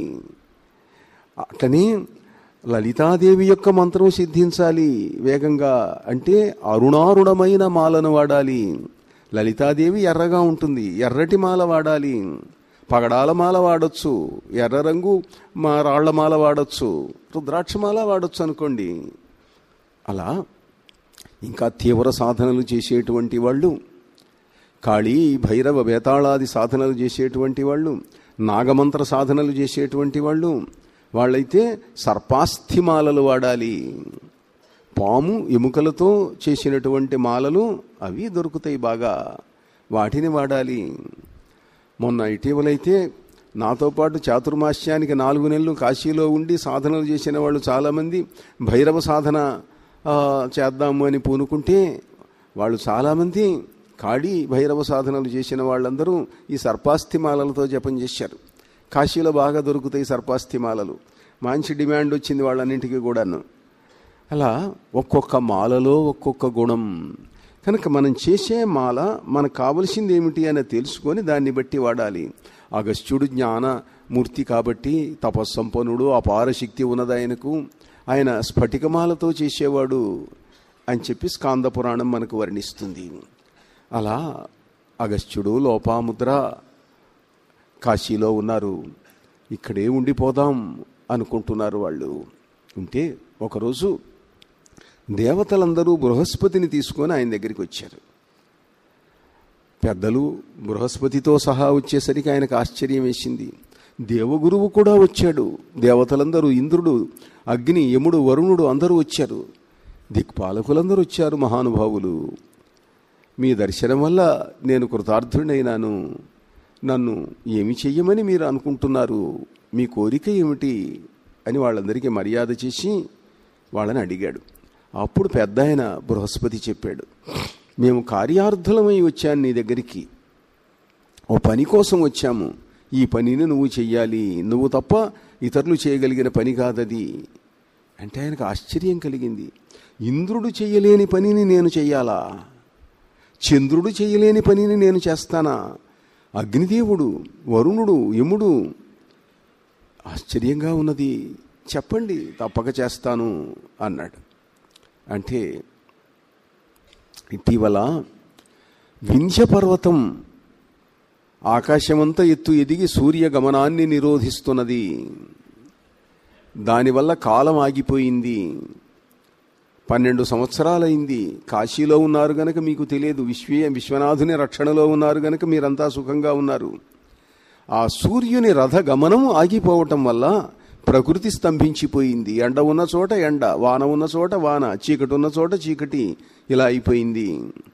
అట్లనే లలితాదేవి యొక్క మంత్రం సిద్ధించాలి వేగంగా అంటే అరుణారుణమైన మాలను వాడాలి లలితాదేవి ఎర్రగా ఉంటుంది ఎర్రటి మాల వాడాలి పగడాల మాల వాడచ్చు ఎర్ర రంగు మా రాళ్ల మాల వాడచ్చు రుద్రాక్షమాల వాడచ్చు అనుకోండి అలా ఇంకా తీవ్ర సాధనలు చేసేటువంటి వాళ్ళు కాళీ భైరవ వేతాళాది సాధనలు చేసేటువంటి వాళ్ళు నాగమంత్ర సాధనలు చేసేటువంటి వాళ్ళు వాళ్ళైతే సర్పాస్థి మాలలు వాడాలి పాము ఎముకలతో చేసినటువంటి మాలలు అవి దొరుకుతాయి బాగా వాటిని వాడాలి మొన్న ఇటీవలైతే నాతో పాటు చాతుర్మాస్యానికి నాలుగు నెలలు కాశీలో ఉండి సాధనలు చేసిన వాళ్ళు చాలామంది భైరవ సాధన ఆ, చేద్దాము అని పూనుకుంటే వాళ్ళు చాలామంది కాళీ భైరవ సాధనలు చేసిన వాళ్ళందరూ ఈ సర్పాస్థిమాలలతో జపం చేశారు కాశీలో బాగా దొరుకుతాయి సర్పాస్థిమాలలు మంచి డిమాండ్ వచ్చింది వాళ్ళన్నింటికీ కూడాను అలా ఒక్కొక్క మాలలో ఒక్కొక్క గుణం కనుక మనం చేసే మాల మనకు కావలసింది ఏమిటి అని తెలుసుకొని దాన్ని బట్టి వాడాలి అగస్త్యుడు జ్ఞాన మూర్తి కాబట్టి తపస్సంపన్నుడు అపార శక్తి ఉన్నది ఆయనకు ఆయన స్ఫటికమాలతో చేసేవాడు అని చెప్పి స్కాంద పురాణం మనకు వర్ణిస్తుంది అలా అగస్త్యుడు లోపాముద్ర కాశీలో ఉన్నారు ఇక్కడే ఉండిపోదాం అనుకుంటున్నారు వాళ్ళు ఉంటే ఒకరోజు దేవతలందరూ బృహస్పతిని తీసుకొని ఆయన దగ్గరికి వచ్చారు పెద్దలు బృహస్పతితో సహా వచ్చేసరికి ఆయనకు ఆశ్చర్యం వేసింది దేవగురువు కూడా వచ్చాడు దేవతలందరూ ఇంద్రుడు అగ్ని యముడు వరుణుడు అందరూ వచ్చారు దిక్పాలకులందరూ వచ్చారు మహానుభావులు మీ దర్శనం వల్ల నేను కృతార్థుడైనాను నన్ను ఏమి చెయ్యమని మీరు అనుకుంటున్నారు మీ కోరిక ఏమిటి అని వాళ్ళందరికీ మర్యాద చేసి వాళ్ళని అడిగాడు అప్పుడు పెద్ద ఆయన బృహస్పతి చెప్పాడు మేము కార్యార్థులమై వచ్చాను నీ దగ్గరికి ఓ పని కోసం వచ్చాము ఈ పనిని నువ్వు చెయ్యాలి నువ్వు తప్ప ఇతరులు చేయగలిగిన పని కాదది అంటే ఆయనకు ఆశ్చర్యం కలిగింది ఇంద్రుడు చేయలేని పనిని నేను చెయ్యాలా చంద్రుడు చేయలేని పనిని నేను చేస్తానా అగ్నిదేవుడు వరుణుడు యముడు ఆశ్చర్యంగా ఉన్నది చెప్పండి తప్పక చేస్తాను అన్నాడు అంటే ఇటీవల వింధ్య పర్వతం ఆకాశమంతా ఎత్తు ఎదిగి సూర్య గమనాన్ని నిరోధిస్తున్నది దానివల్ల కాలం ఆగిపోయింది పన్నెండు సంవత్సరాలైంది కాశీలో ఉన్నారు గనక మీకు తెలియదు విశ్వే విశ్వనాథుని రక్షణలో ఉన్నారు గనక మీరంతా సుఖంగా ఉన్నారు ఆ సూర్యుని రథ గమనం ఆగిపోవటం వల్ల ప్రకృతి స్తంభించిపోయింది ఎండ ఉన్న చోట ఎండ వాన ఉన్న చోట వాన చీకటి ఉన్న చోట చీకటి ఇలా అయిపోయింది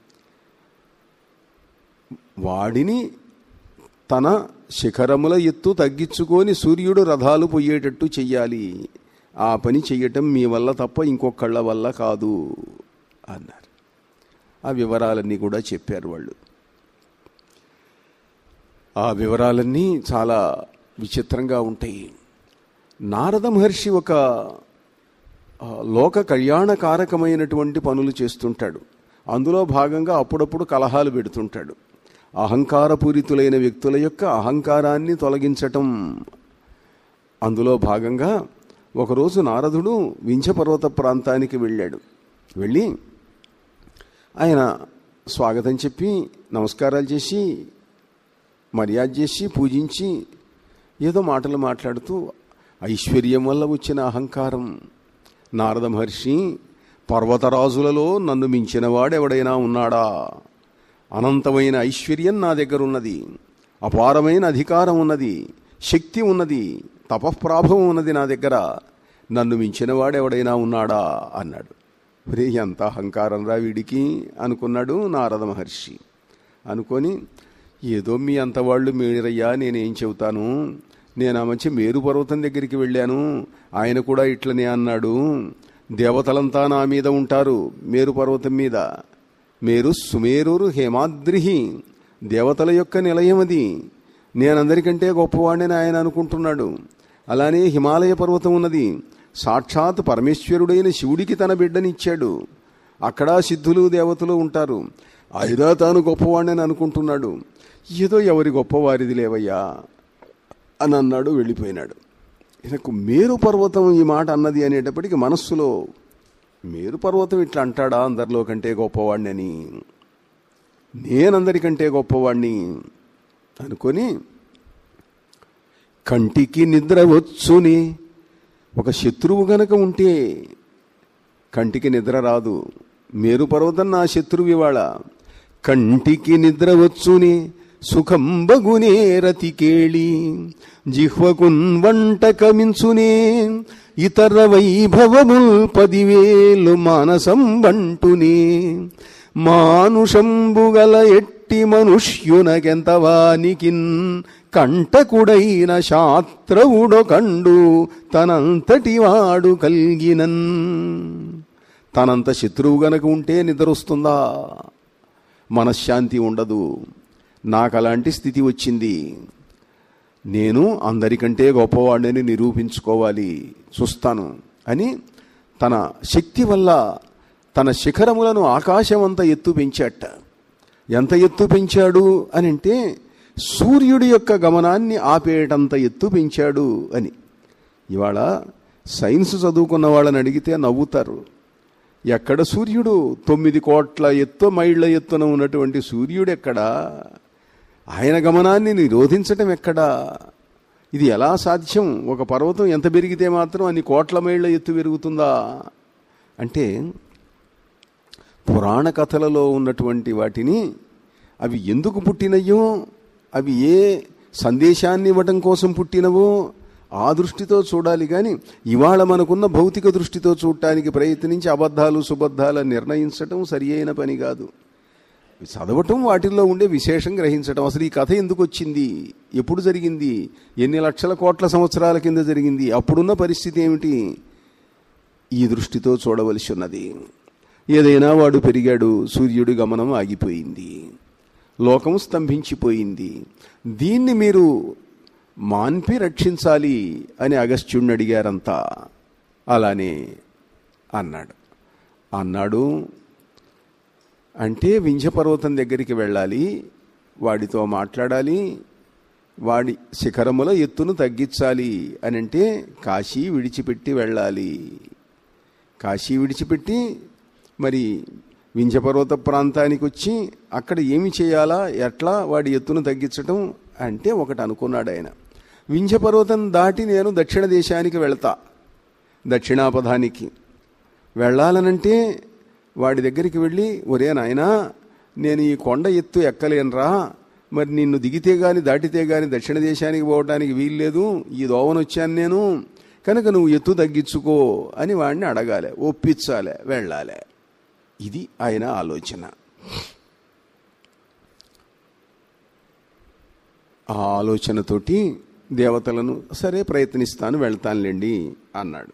వాడిని తన శిఖరముల ఎత్తు తగ్గించుకొని సూర్యుడు రథాలు పొయ్యేటట్టు చెయ్యాలి ఆ పని చెయ్యటం మీ వల్ల తప్ప ఇంకొకళ్ళ వల్ల కాదు అన్నారు ఆ వివరాలన్నీ కూడా చెప్పారు వాళ్ళు ఆ వివరాలన్నీ చాలా విచిత్రంగా ఉంటాయి నారద మహర్షి ఒక ఆ, లోక కళ్యాణకారకమైనటువంటి పనులు చేస్తుంటాడు అందులో భాగంగా అప్పుడప్పుడు కలహాలు పెడుతుంటాడు అహంకారపూరితులైన వ్యక్తుల యొక్క అహంకారాన్ని తొలగించటం అందులో భాగంగా ఒకరోజు నారదుడు వింఛపర్వత ప్రాంతానికి వెళ్ళాడు వెళ్ళి ఆయన స్వాగతం చెప్పి నమస్కారాలు చేసి మర్యాద చేసి పూజించి ఏదో మాటలు మాట్లాడుతూ ఐశ్వర్యం వల్ల వచ్చిన అహంకారం నారద మహర్షి పర్వతరాజులలో నన్ను మించిన వాడెవడైనా ఉన్నాడా అనంతమైన ఐశ్వర్యం నా దగ్గర ఉన్నది అపారమైన అధికారం ఉన్నది శక్తి ఉన్నది తపఃప్రాభవం ఉన్నది నా దగ్గర నన్ను మించిన వాడెవడైనా ఉన్నాడా అన్నాడు రే ఎంత అహంకారం రా వీడికి అనుకున్నాడు నారద మహర్షి అనుకొని ఏదో మీ అంతవాళ్ళు మీరయ్యా నేనేం చెబుతాను నేను ఆ మంచి మేరు పర్వతం దగ్గరికి వెళ్ళాను ఆయన కూడా ఇట్లనే అన్నాడు దేవతలంతా నా మీద ఉంటారు మేరు పర్వతం మీద మేరు సుమేరురు హేమాద్రిహి దేవతల యొక్క నిలయం అది నేనందరికంటే గొప్పవాడిని ఆయన అనుకుంటున్నాడు అలానే హిమాలయ పర్వతం ఉన్నది సాక్షాత్ పరమేశ్వరుడైన శివుడికి తన బిడ్డనిచ్చాడు అక్కడ సిద్ధులు దేవతలు ఉంటారు అయినా తాను గొప్పవాడిని అనుకుంటున్నాడు ఏదో ఎవరి గొప్పవారిది లేవయ్యా అని అన్నాడు వెళ్ళిపోయినాడు ఈయనకు మేరు పర్వతం ఈ మాట అన్నది అనేటప్పటికి మనస్సులో మేరు పర్వతం ఇట్లా అంటాడా అందరిలో కంటే గొప్పవాడిని అని నేనందరికంటే గొప్పవాణ్ణి అనుకొని కంటికి నిద్ర వచ్చుని ఒక శత్రువు గనక ఉంటే కంటికి నిద్ర రాదు మేరు పర్వతం నా శత్రువు ఇవాళ కంటికి నిద్ర వచ్చుని సుఖంబగునే రతికేళి జిహ్వకున్ వంటకమించునే ఇతర వైభవముల్ పదివేలు మానసం వంటునే మానుషంబుగల ఎట్టి మనుష్యునకెంతవానికిన్ కంటకుడైన శాస్త్రవుడో కండు తనంతటి వాడు కల్గినన్ తనంత శత్రువు గనక ఉంటే నిద్రొస్తుందా మనశ్శాంతి ఉండదు నాకు అలాంటి స్థితి వచ్చింది నేను అందరికంటే గొప్పవాడిని నిరూపించుకోవాలి చూస్తాను అని తన శక్తి వల్ల తన శిఖరములను ఆకాశమంత ఎత్తు పెంచాట ఎంత ఎత్తు పెంచాడు అని అంటే సూర్యుడి యొక్క గమనాన్ని ఆపేటంత ఎత్తు పెంచాడు అని ఇవాళ సైన్స్ చదువుకున్న వాళ్ళని అడిగితే నవ్వుతారు ఎక్కడ సూర్యుడు తొమ్మిది కోట్ల ఎత్తు మైళ్ళ ఎత్తున ఉన్నటువంటి సూర్యుడు ఎక్కడా ఆయన గమనాన్ని నిరోధించటం ఎక్కడా ఇది ఎలా సాధ్యం ఒక పర్వతం ఎంత పెరిగితే మాత్రం అన్ని కోట్ల మైళ్ళ ఎత్తు పెరుగుతుందా అంటే పురాణ కథలలో ఉన్నటువంటి వాటిని అవి ఎందుకు పుట్టినయ్యో అవి ఏ సందేశాన్ని ఇవ్వటం కోసం పుట్టినవో ఆ దృష్టితో చూడాలి కానీ ఇవాళ మనకున్న భౌతిక దృష్టితో చూడటానికి ప్రయత్నించి అబద్ధాలు సుబద్ధాలు నిర్ణయించటం సరి అయిన పని కాదు చదవటం వాటిల్లో ఉండే విశేషం గ్రహించటం అసలు ఈ కథ ఎందుకు వచ్చింది ఎప్పుడు జరిగింది ఎన్ని లక్షల కోట్ల సంవత్సరాల కింద జరిగింది అప్పుడున్న పరిస్థితి ఏమిటి ఈ దృష్టితో చూడవలసి ఉన్నది ఏదైనా వాడు పెరిగాడు సూర్యుడి గమనం ఆగిపోయింది లోకం స్తంభించిపోయింది దీన్ని మీరు మాన్పి రక్షించాలి అని అగస్త్యుడిని అడిగారంతా అలానే అన్నాడు అన్నాడు అంటే వింధ్యపర్వతం దగ్గరికి వెళ్ళాలి వాడితో మాట్లాడాలి వాడి శిఖరముల ఎత్తును తగ్గించాలి అని అంటే కాశీ విడిచిపెట్టి వెళ్ళాలి కాశీ విడిచిపెట్టి మరి వింధ్యపర్వత ప్రాంతానికి వచ్చి అక్కడ ఏమి చేయాలా ఎట్లా వాడి ఎత్తును తగ్గించటం అంటే ఒకటి అనుకున్నాడు ఆయన వింధ్యపర్వతం దాటి నేను దక్షిణ దేశానికి వెళ్తా దక్షిణాపథానికి వెళ్ళాలనంటే వాడి దగ్గరికి వెళ్ళి ఒరే నాయనా నేను ఈ కొండ ఎత్తు ఎక్కలేనురా మరి నిన్ను దిగితే గాని దాటితే గాని దక్షిణ దేశానికి పోవడానికి వీల్లేదు ఈ దోవన వచ్చాను నేను కనుక నువ్వు ఎత్తు తగ్గించుకో అని వాడిని అడగాలి ఒప్పించాలి వెళ్ళాలి ఇది ఆయన ఆలోచన ఆ ఆలోచనతోటి దేవతలను సరే ప్రయత్నిస్తాను వెళ్తానులేండి అన్నాడు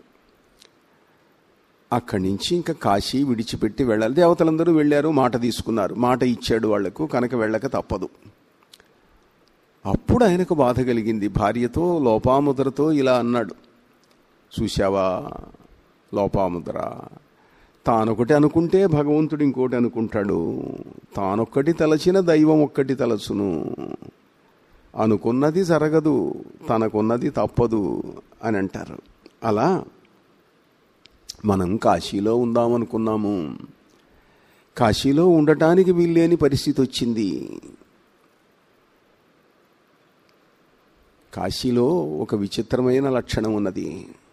అక్కడి నుంచి ఇంకా కాశీ విడిచిపెట్టి వెళ్ళాలి దేవతలందరూ వెళ్ళారు మాట తీసుకున్నారు మాట ఇచ్చాడు వాళ్లకు కనుక వెళ్ళక తప్పదు అప్పుడు ఆయనకు బాధ కలిగింది భార్యతో లోపాముద్రతో ఇలా అన్నాడు చూశావా లోపాముద్ర తానొకటి అనుకుంటే భగవంతుడు ఇంకోటి అనుకుంటాడు తానొక్కటి తలచిన దైవం ఒక్కటి తలచును అనుకున్నది జరగదు తనకున్నది తప్పదు అని అంటారు అలా మనం కాశీలో ఉందామనుకున్నాము కాశీలో ఉండటానికి వీల్లేని పరిస్థితి వచ్చింది కాశీలో ఒక విచిత్రమైన లక్షణం ఉన్నది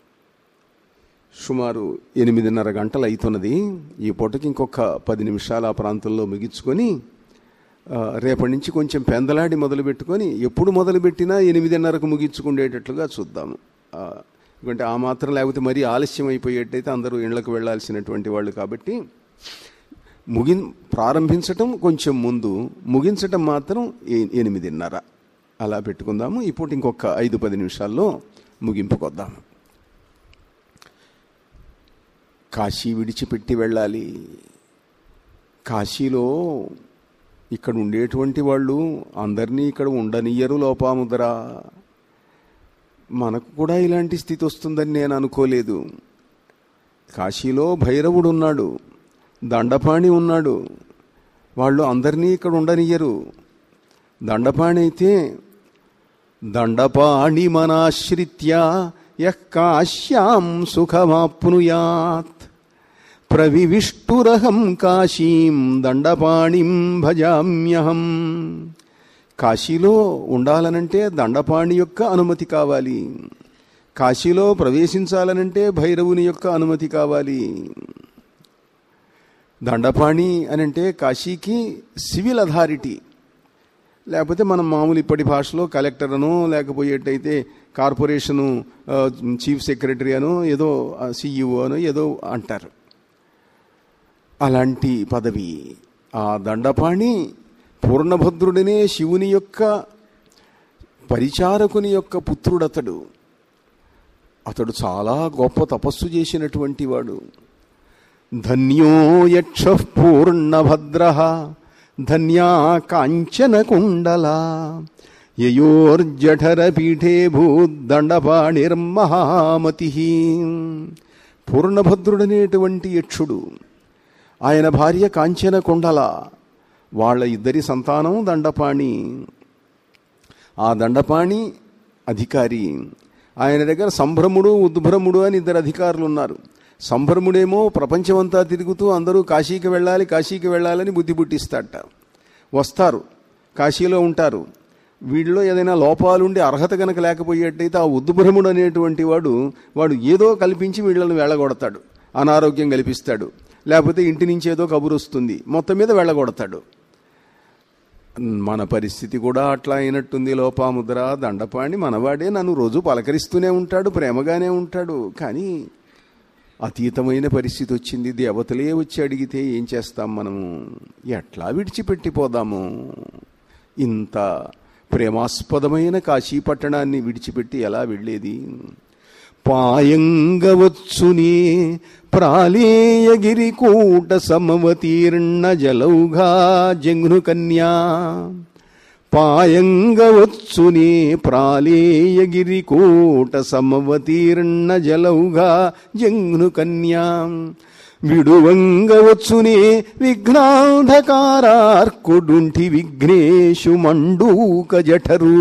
సుమారు ఎనిమిదిన్నర గంటలు అవుతున్నది ఈ పూటకి ఇంకొక పది నిమిషాలు ఆ ప్రాంతంలో ముగించుకొని ఆ, రేపటి నుంచి కొంచెం పెందలాడి మొదలు పెట్టుకొని ఎప్పుడు మొదలుపెట్టినా ఎనిమిదిన్నరకు ముగించుకునేటట్లుగా చూద్దాము ఆ, ఎందుకంటే ఆ మాత్రం లేకపోతే మరీ ఆలస్యం అయిపోయేట్టయితే అందరూ ఇళ్లకు వెళ్ళాల్సినటువంటి వాళ్ళు కాబట్టి ముగిన్ ప్రారంభించటం కొంచెం ముందు ముగించటం మాత్రం ఏ- ఎనిమిదిన్నర అలా పెట్టుకుందాము ఇప్పుడు ఇంకొక ఐదు పది నిమిషాల్లో ముగింపుకొద్దాము కాశీ విడిచిపెట్టి వెళ్ళాలి కాశీలో ఇక్కడ ఉండేటువంటి వాళ్ళు అందరినీ ఇక్కడ ఉండనియ్యరు లోపాముద్ర మనకు కూడా ఇలాంటి స్థితి వస్తుందని నేను అనుకోలేదు కాశీలో భైరవుడు ఉన్నాడు దండపాణి ఉన్నాడు వాళ్ళు అందరినీ ఇక్కడ ఉండనియ్యరు దండపాణి అయితే దండపాణి మనాశ్రిత్య యః కాశ్యాం సుఖమాప్నుయాత్ ప్రవివిష్టురహం కాశీం దండపాణిం భజామ్యహం కాశీలో ఉండాలనంటే దండపాణి యొక్క అనుమతి కావాలి కాశీలో ప్రవేశించాలనంటే భైరవుని యొక్క అనుమతి కావాలి దండపాణి అని అంటే కాశీకి సివిల్ అథారిటీ లేకపోతే మనం మామూలు ఇప్పటి భాషలో కలెక్టర్ అనో లేకపోయేటైతే కార్పొరేషను ఆ, చీఫ్ సెక్రటరీ అనో ఏదో సిఇఓ అనో ఏదో అంటారు అలాంటి పదవి ఆ దండపాణి పూర్ణభద్రుడినే శివుని యొక్క పరిచారకుని యొక్క పుత్రుడతడు అతడు చాలా గొప్ప తపస్సు చేసినటువంటి వాడు ధన్యో యక్ష పూర్ణభద్ర ధన్యా కాంచన కుండల యయోర్జఠర పీఠే భూదండపాణిర్మహామతి పూర్ణభద్రుడనేటువంటి యక్షుడు ఆయన భార్య కాంచన కుండల వాళ్ళ ఇద్దరి సంతానం దండపాణి ఆ దండపాణి అధికారి ఆయన దగ్గర సంభ్రముడు ఉద్భ్రముడు అని ఇద్దరు అధికారులు ఉన్నారు సంభ్రముడేమో ప్రపంచమంతా తిరుగుతూ అందరూ కాశీకి వెళ్ళాలి కాశీకి వెళ్ళాలని బుద్ధి పుట్టిస్తాడట వస్తారు కాశీలో ఉంటారు వీళ్ళలో ఏదైనా లోపాలుండి అర్హత కనుక లేకపోయేట్టయితే ఆ ఉద్భ్రముడు అనేటువంటి వాడు వాడు ఏదో కల్పించి వీళ్ళని వెళ్ళగొడతాడు అనారోగ్యం కల్పిస్తాడు లేకపోతే ఇంటి నుంచి ఏదో కబురు వస్తుంది మొత్తం మీద వెళ్ళగొడతాడు మన పరిస్థితి కూడా అట్లా అయినట్టుంది లోపాముద్ర దండపాణి మనవాడే నన్ను రోజు పలకరిస్తూనే ఉంటాడు ప్రేమగానే ఉంటాడు కానీ అతీతమైన పరిస్థితి వచ్చింది దేవతలే వచ్చి అడిగితే ఏం చేస్తాం మనము ఎట్లా విడిచిపెట్టిపోదాము ఇంత ప్రేమాస్పదమైన కాశీ పట్టణాన్ని విడిచిపెట్టి ఎలా వెళ్ళేది పాయంగవత్సునే ప్రాళేయగిరి కూట సమవతీర్ణ జలౌఘా జంఘ్ను కన్యా పాయంగవత్సునే ప్రాళేయగిరి కూట సమవతీర్ణ జలౌఘా జంఘ్ను కన్యా విడువంగవచ్చునే విఘ్నాంధకారార్కుడుంటి విఘ్నేషు మండూక జఠరు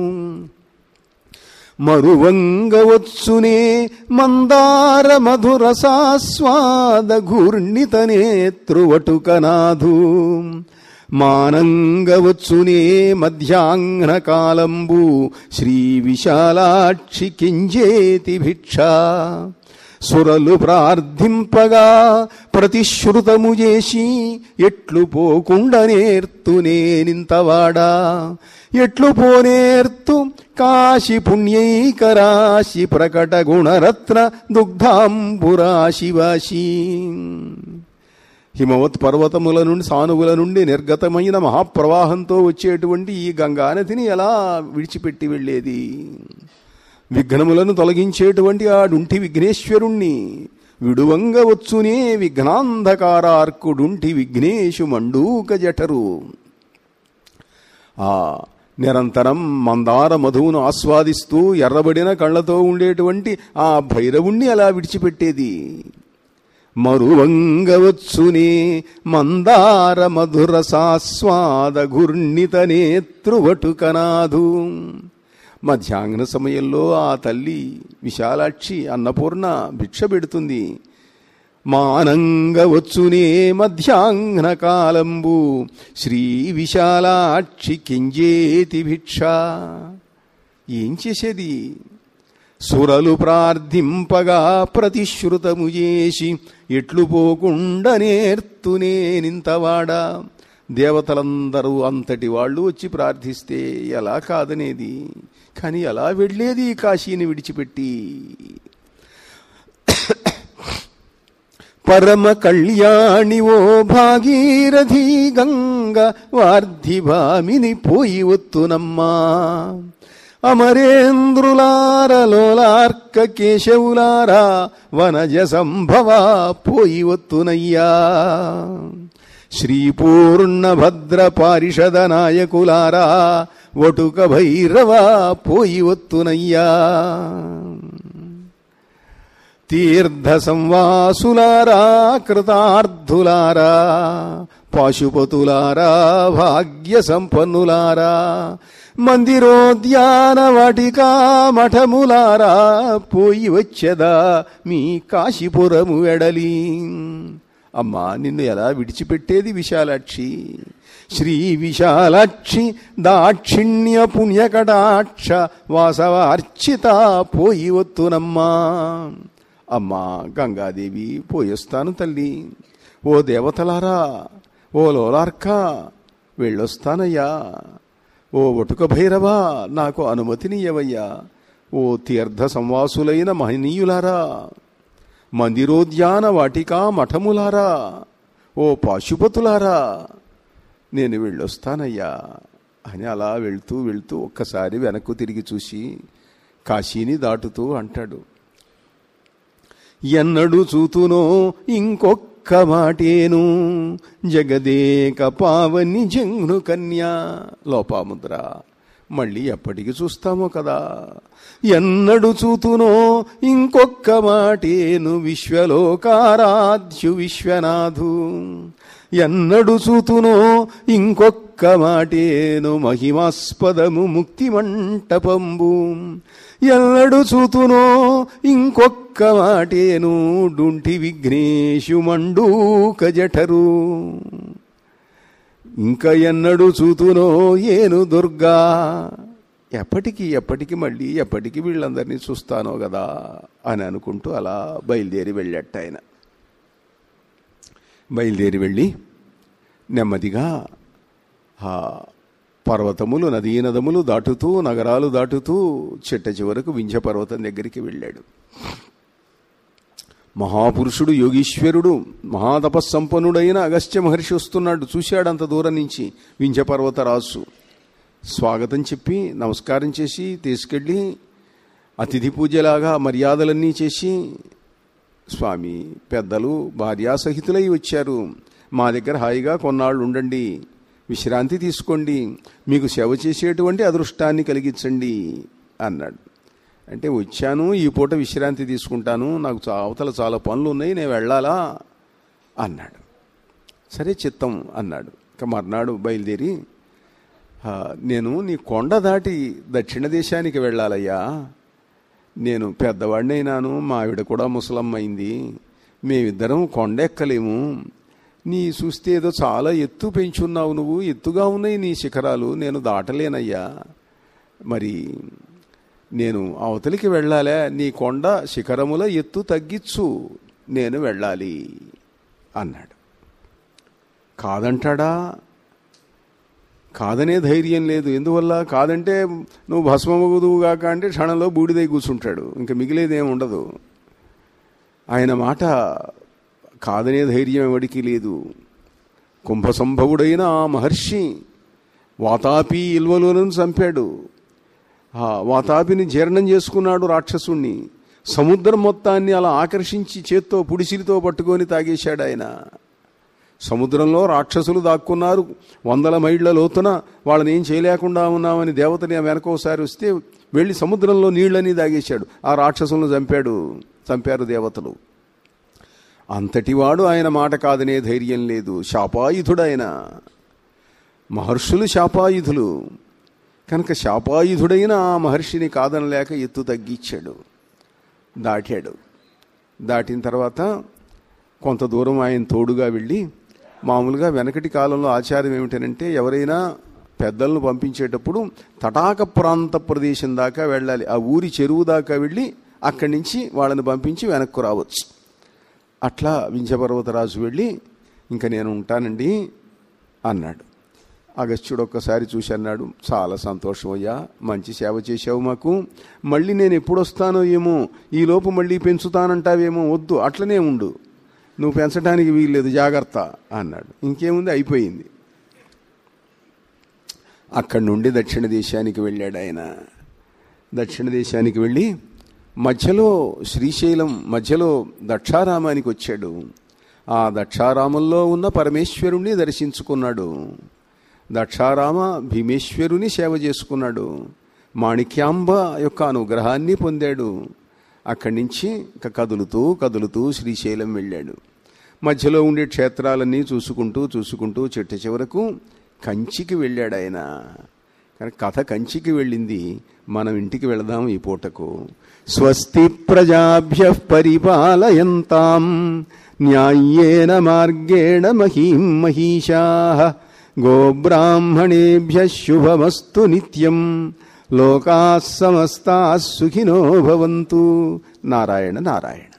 మరువంగవత్సునే మందార మధుర సాస్వాద ఘూర్ణిత నేత్రువటుకనాథు మానంగవత్సునే మధ్యాంఘ్న కాలంబు శ్రీ విశాలాక్షి కింజేతి భిక్ష సురలు ప్రార్థింపగా ప్రతిశ్రుతము చేసి ఎట్లు పోకుండా నేర్తునే నింతవాడా ఎట్లు పోనేర్తు కాశి పుణ్యైకరాశి ప్రకట గుణరత్న దుగ్ధాంబురాశివాశి హిమవత్ పర్వతముల నుండి సానువుల నుండి నిర్గతమైన మహాప్రవాహంతో వచ్చేటువంటి ఈ గంగానదిని ఎలా విడిచిపెట్టి వెళ్ళేది విఘ్నములను తొలగించేటువంటి ఆ డుంటి విఘ్నేశ్వరుణ్ణి విడువంగ వచ్చునే విఘ్నాంధకారార్కుడుంటి విఘ్నేశు మండూక జఠరు ఆ నిరంతరం మందార మధువును ఆస్వాదిస్తూ ఎర్రబడిన కళ్ళతో ఉండేటువంటి ఆ భైరవుణ్ణి అలా విడిచిపెట్టేది మరువంగవచ్చునే మందార మధుర సాస్వాద ఘూర్ణిత నేతృవటుకనాథు మధ్యాహ్న సమయంలో ఆ తల్లి విశాలాక్షి అన్నపూర్ణ భిక్ష పెడుతుంది మానంగ వచ్చునే మధ్యాహ్న కాలంబు శ్రీ విశాలాక్షి కింజేతి భిక్ష ఏం చేసేది సురలు ప్రార్థింపగా ప్రతిశ్రుతము చేసి ఎట్లు పోకుండా నేర్తునే నింతవాడా దేవతలందరూ అంతటి వాళ్ళు వచ్చి ప్రార్థిస్తే ఎలా కాదనేది కానీ ఎలా వెళ్ళేది ఈ కాశీని విడిచిపెట్టి పరమ కళ్యాణి ఓ భాగీరథి గంగ వార్ధిభామిని పోయి ఒత్తునమ్మా అమరేంద్రులార లోలార్క కేశవులారా వనజ సంభవ పోయి ఒత్తునయ్యా శ్రీపూర్ణ భద్ర పారిషద నాయకులారా వటుక భైరవ పోయి ఒత్తునయ్యా తీర్థ సంవాసులారా కృతార్థులారా పాశుపతులారా భాగ్య సంపన్నులారా మందిరోద్యాన వాటికా మఠములారా పోయి వచ్చేదా మీ కాశీపురము వెడలి అమ్మా నిన్ను ఎలా విడిచిపెట్టేది విశాలాక్షి శ్రీ విశాలాక్షి దాక్షిణ్య పుణ్యకటాక్ష వాసవార్చిత పోయి వత్తునమ్మా అమ్మా గంగాదేవి పోయొస్తాను తల్లి ఓ దేవతలారా ఓ లోలార్క వెళ్ళొస్తానయ్యా ఓ వటుక భైరవా నాకు అనుమతినియవయ్యా ఓ తీర్థ సంవాసులైన మహనీయులారా మందిరోద్యాన వాటికా మఠములారా ఓ పాశుపతులారా నేను వెళ్ళొస్తానయ్యా అని అలా వెళ్తూ వెళ్తూ ఒక్కసారి వెనక్కు తిరిగి చూసి కాశీని దాటుతూ అంటాడు ఎన్నడు చూతునో ఇంకొక్క మాటేను జగదేక పావని జంగ్ను కన్యా లోపాముద్ర మళ్ళీ ఎప్పటికి చూస్తామో కదా ఎన్నడు చూతునో ఇంకొక్క మాటేను విశ్వలోకారాధ్యు విశ్వనాథు ఎన్నడు చూతునో ఇంకొక్క మాటేను మహిమాస్పదము ముక్తి మంటపంబు ఎన్నడు చూతునో ఇంకొక్క మాటేను డుంటి విఘ్నేశు మండూక జఠరు ఇంకా ఎన్నడు చూతునో ఏను దుర్గా ఎప్పటికి ఎప్పటికి మళ్ళీ ఎప్పటికి వీళ్ళందరినీ చూస్తానో కదా అని అనుకుంటూ అలా బయలుదేరి వెళ్ళట ఆయన బయలుదేరి వెళ్ళి నెమ్మదిగా ఆ పర్వతములు నదీ నదములు దాటుతూ నగరాలు దాటుతూ చిట్ట చివరకు వింధ్య పర్వతం దగ్గరికి వెళ్ళాడు మహాపురుషుడు యోగీశ్వరుడు మహాతపస్సంపన్నుడైన అగస్త్య మహర్షి వస్తున్నాడు చూశాడు అంత దూరం నుంచి వింధ్య పర్వత రాసు స్వాగతం చెప్పి నమస్కారం చేసి తీసుకెళ్ళి అతిథి పూజలాగా మర్యాదలన్నీ చేసి స్వామి పెద్దలు భార్యాసహితులై వచ్చారు మా దగ్గర హాయిగా కొన్నాళ్ళు ఉండండి విశ్రాంతి తీసుకోండి మీకు సేవ చేసేటువంటి అదృష్టాన్ని కలిగించండి అన్నాడు అంటే వచ్చాను ఈ పూట విశ్రాంతి తీసుకుంటాను నాకు చా- అవతల చాలా పనులు ఉన్నాయి నేను వెళ్ళాలా అన్నాడు సరే చిత్తం అన్నాడు ఇక మర్నాడు బయలుదేరి "ఆ, నేను నీ కొండ దాటి దక్షిణ దేశానికి వెళ్ళాలయ్యా నేను పెద్దవాడినైనాను మా ఆవిడ కూడా ముసలమ్మ అయింది మేమిద్దరం కొండెక్కలేము నీ చూస్తే ఏదో చాలా ఎత్తు పెంచున్నావు నువ్వు ఎత్తుగా ఉన్నాయి నీ శిఖరాలు నేను దాటలేనయ్యా మరి నేను అవతలికి వెళ్ళాలే నీ కొండ శిఖరముల ఎత్తు తగ్గిచ్చు నేను వెళ్ళాలి అన్నాడు కాదంటాడా కాదనే ధైర్యం లేదు ఎందువల్ల కాదంటే నువ్వు భస్మమగుదువు గాక అంటే క్షణంలో బూడిదై కూర్చుంటాడు ఇంకా మిగిలేదేం ఉండదు ఆయన మాట కాదనే ధైర్యం ఎవడికి లేదు కుంభసంభవుడైన ఆ మహర్షి వాతాపి ఇల్వలోలను చంపాడు ఆ వాతాపిని జీర్ణం చేసుకున్నాడు రాక్షసుణ్ణి సముద్రం మొత్తాన్ని అలా ఆకర్షించి చేత్తో పుడిసిరితో పట్టుకొని తాగేశాడు ఆయన సముద్రంలో రాక్షసులు దాక్కున్నారు వందల మైళ్ళ లోతున వాళ్ళని ఏం చేయలేకుండా ఉన్నామని దేవతని వెనకోసారి వస్తే వెళ్ళి సముద్రంలో నీళ్ళని దాగేశాడు ఆ రాక్షసులను చంపాడు చంపారు దేవతలు అంతటివాడు ఆయన మాట కాదనే ధైర్యం లేదు శాపాయుధుడైన మహర్షులు శాపాయుధులు కనుక శాపాయుధుడైన ఆ మహర్షిని కాదనలేక ఎత్తు తగ్గించాడు దాటాడు దాటిన తర్వాత కొంత దూరం ఆయన తోడుగా వెళ్ళి మామూలుగా వెనకటి కాలంలో ఆచారం ఏమిటనంటే ఎవరైనా పెద్దలను పంపించేటప్పుడు తటాక ప్రాంత ప్రదేశం దాకా వెళ్ళాలి ఆ ఊరి చెరువు దాకా వెళ్ళి అక్కడి నుంచి వాళ్ళని పంపించి వెనక్కు రావచ్చు అట్లా వింధ్యపర్వతరాజు వెళ్ళి ఇంకా నేను ఉంటానండి అన్నాడు అగస్త్యుడు ఒక్కసారి చూసి అన్నాడు చాలా సంతోషం అయ్యా మంచి సేవ చేసావు మాకు మళ్ళీ నేను ఎప్పుడు వస్తానో ఏమో ఈ లోపు మళ్ళీ పెంచుతానంటావేమో వద్దు అట్లనే ఉండు నువ్వు పెంచడానికి వీల్లేదు జాగ్రత్త అన్నాడు ఇంకేముంది అయిపోయింది అక్కడి నుండి దక్షిణ దేశానికి వెళ్ళాడు ఆయన దక్షిణ దేశానికి వెళ్ళి మధ్యలో శ్రీశైలం మధ్యలో దక్షారామానికి వచ్చాడు ఆ దక్షారామంలో ఉన్న పరమేశ్వరుణ్ణి దర్శించుకున్నాడు దక్షారామ భీమేశ్వరుని సేవ చేసుకున్నాడు మాణిక్యాంబ యొక్క అనుగ్రహాన్ని పొందాడు అక్కడి నుంచి ఇక కదులుతూ కదులుతూ శ్రీశైలం వెళ్ళాడు మధ్యలో ఉండే క్షేత్రాలన్నీ చూసుకుంటూ చూసుకుంటూ చిట్ట చివరకు కంచికి వెళ్ళాడు ఆయన కానీ కథ కంచికి వెళ్ళింది మనం ఇంటికి వెళదాం ఈ పూటకు స్వస్తి ప్రజాభ్య పరిపాలయంతాం న్యాయేన మార్గేణ మహీం మహిషా గోబ్రాహ్మణేభ్య శుభమస్తు నిత్యం లోకా సమస్తా సుఖినో భవంతు నారాయణ నారాయణ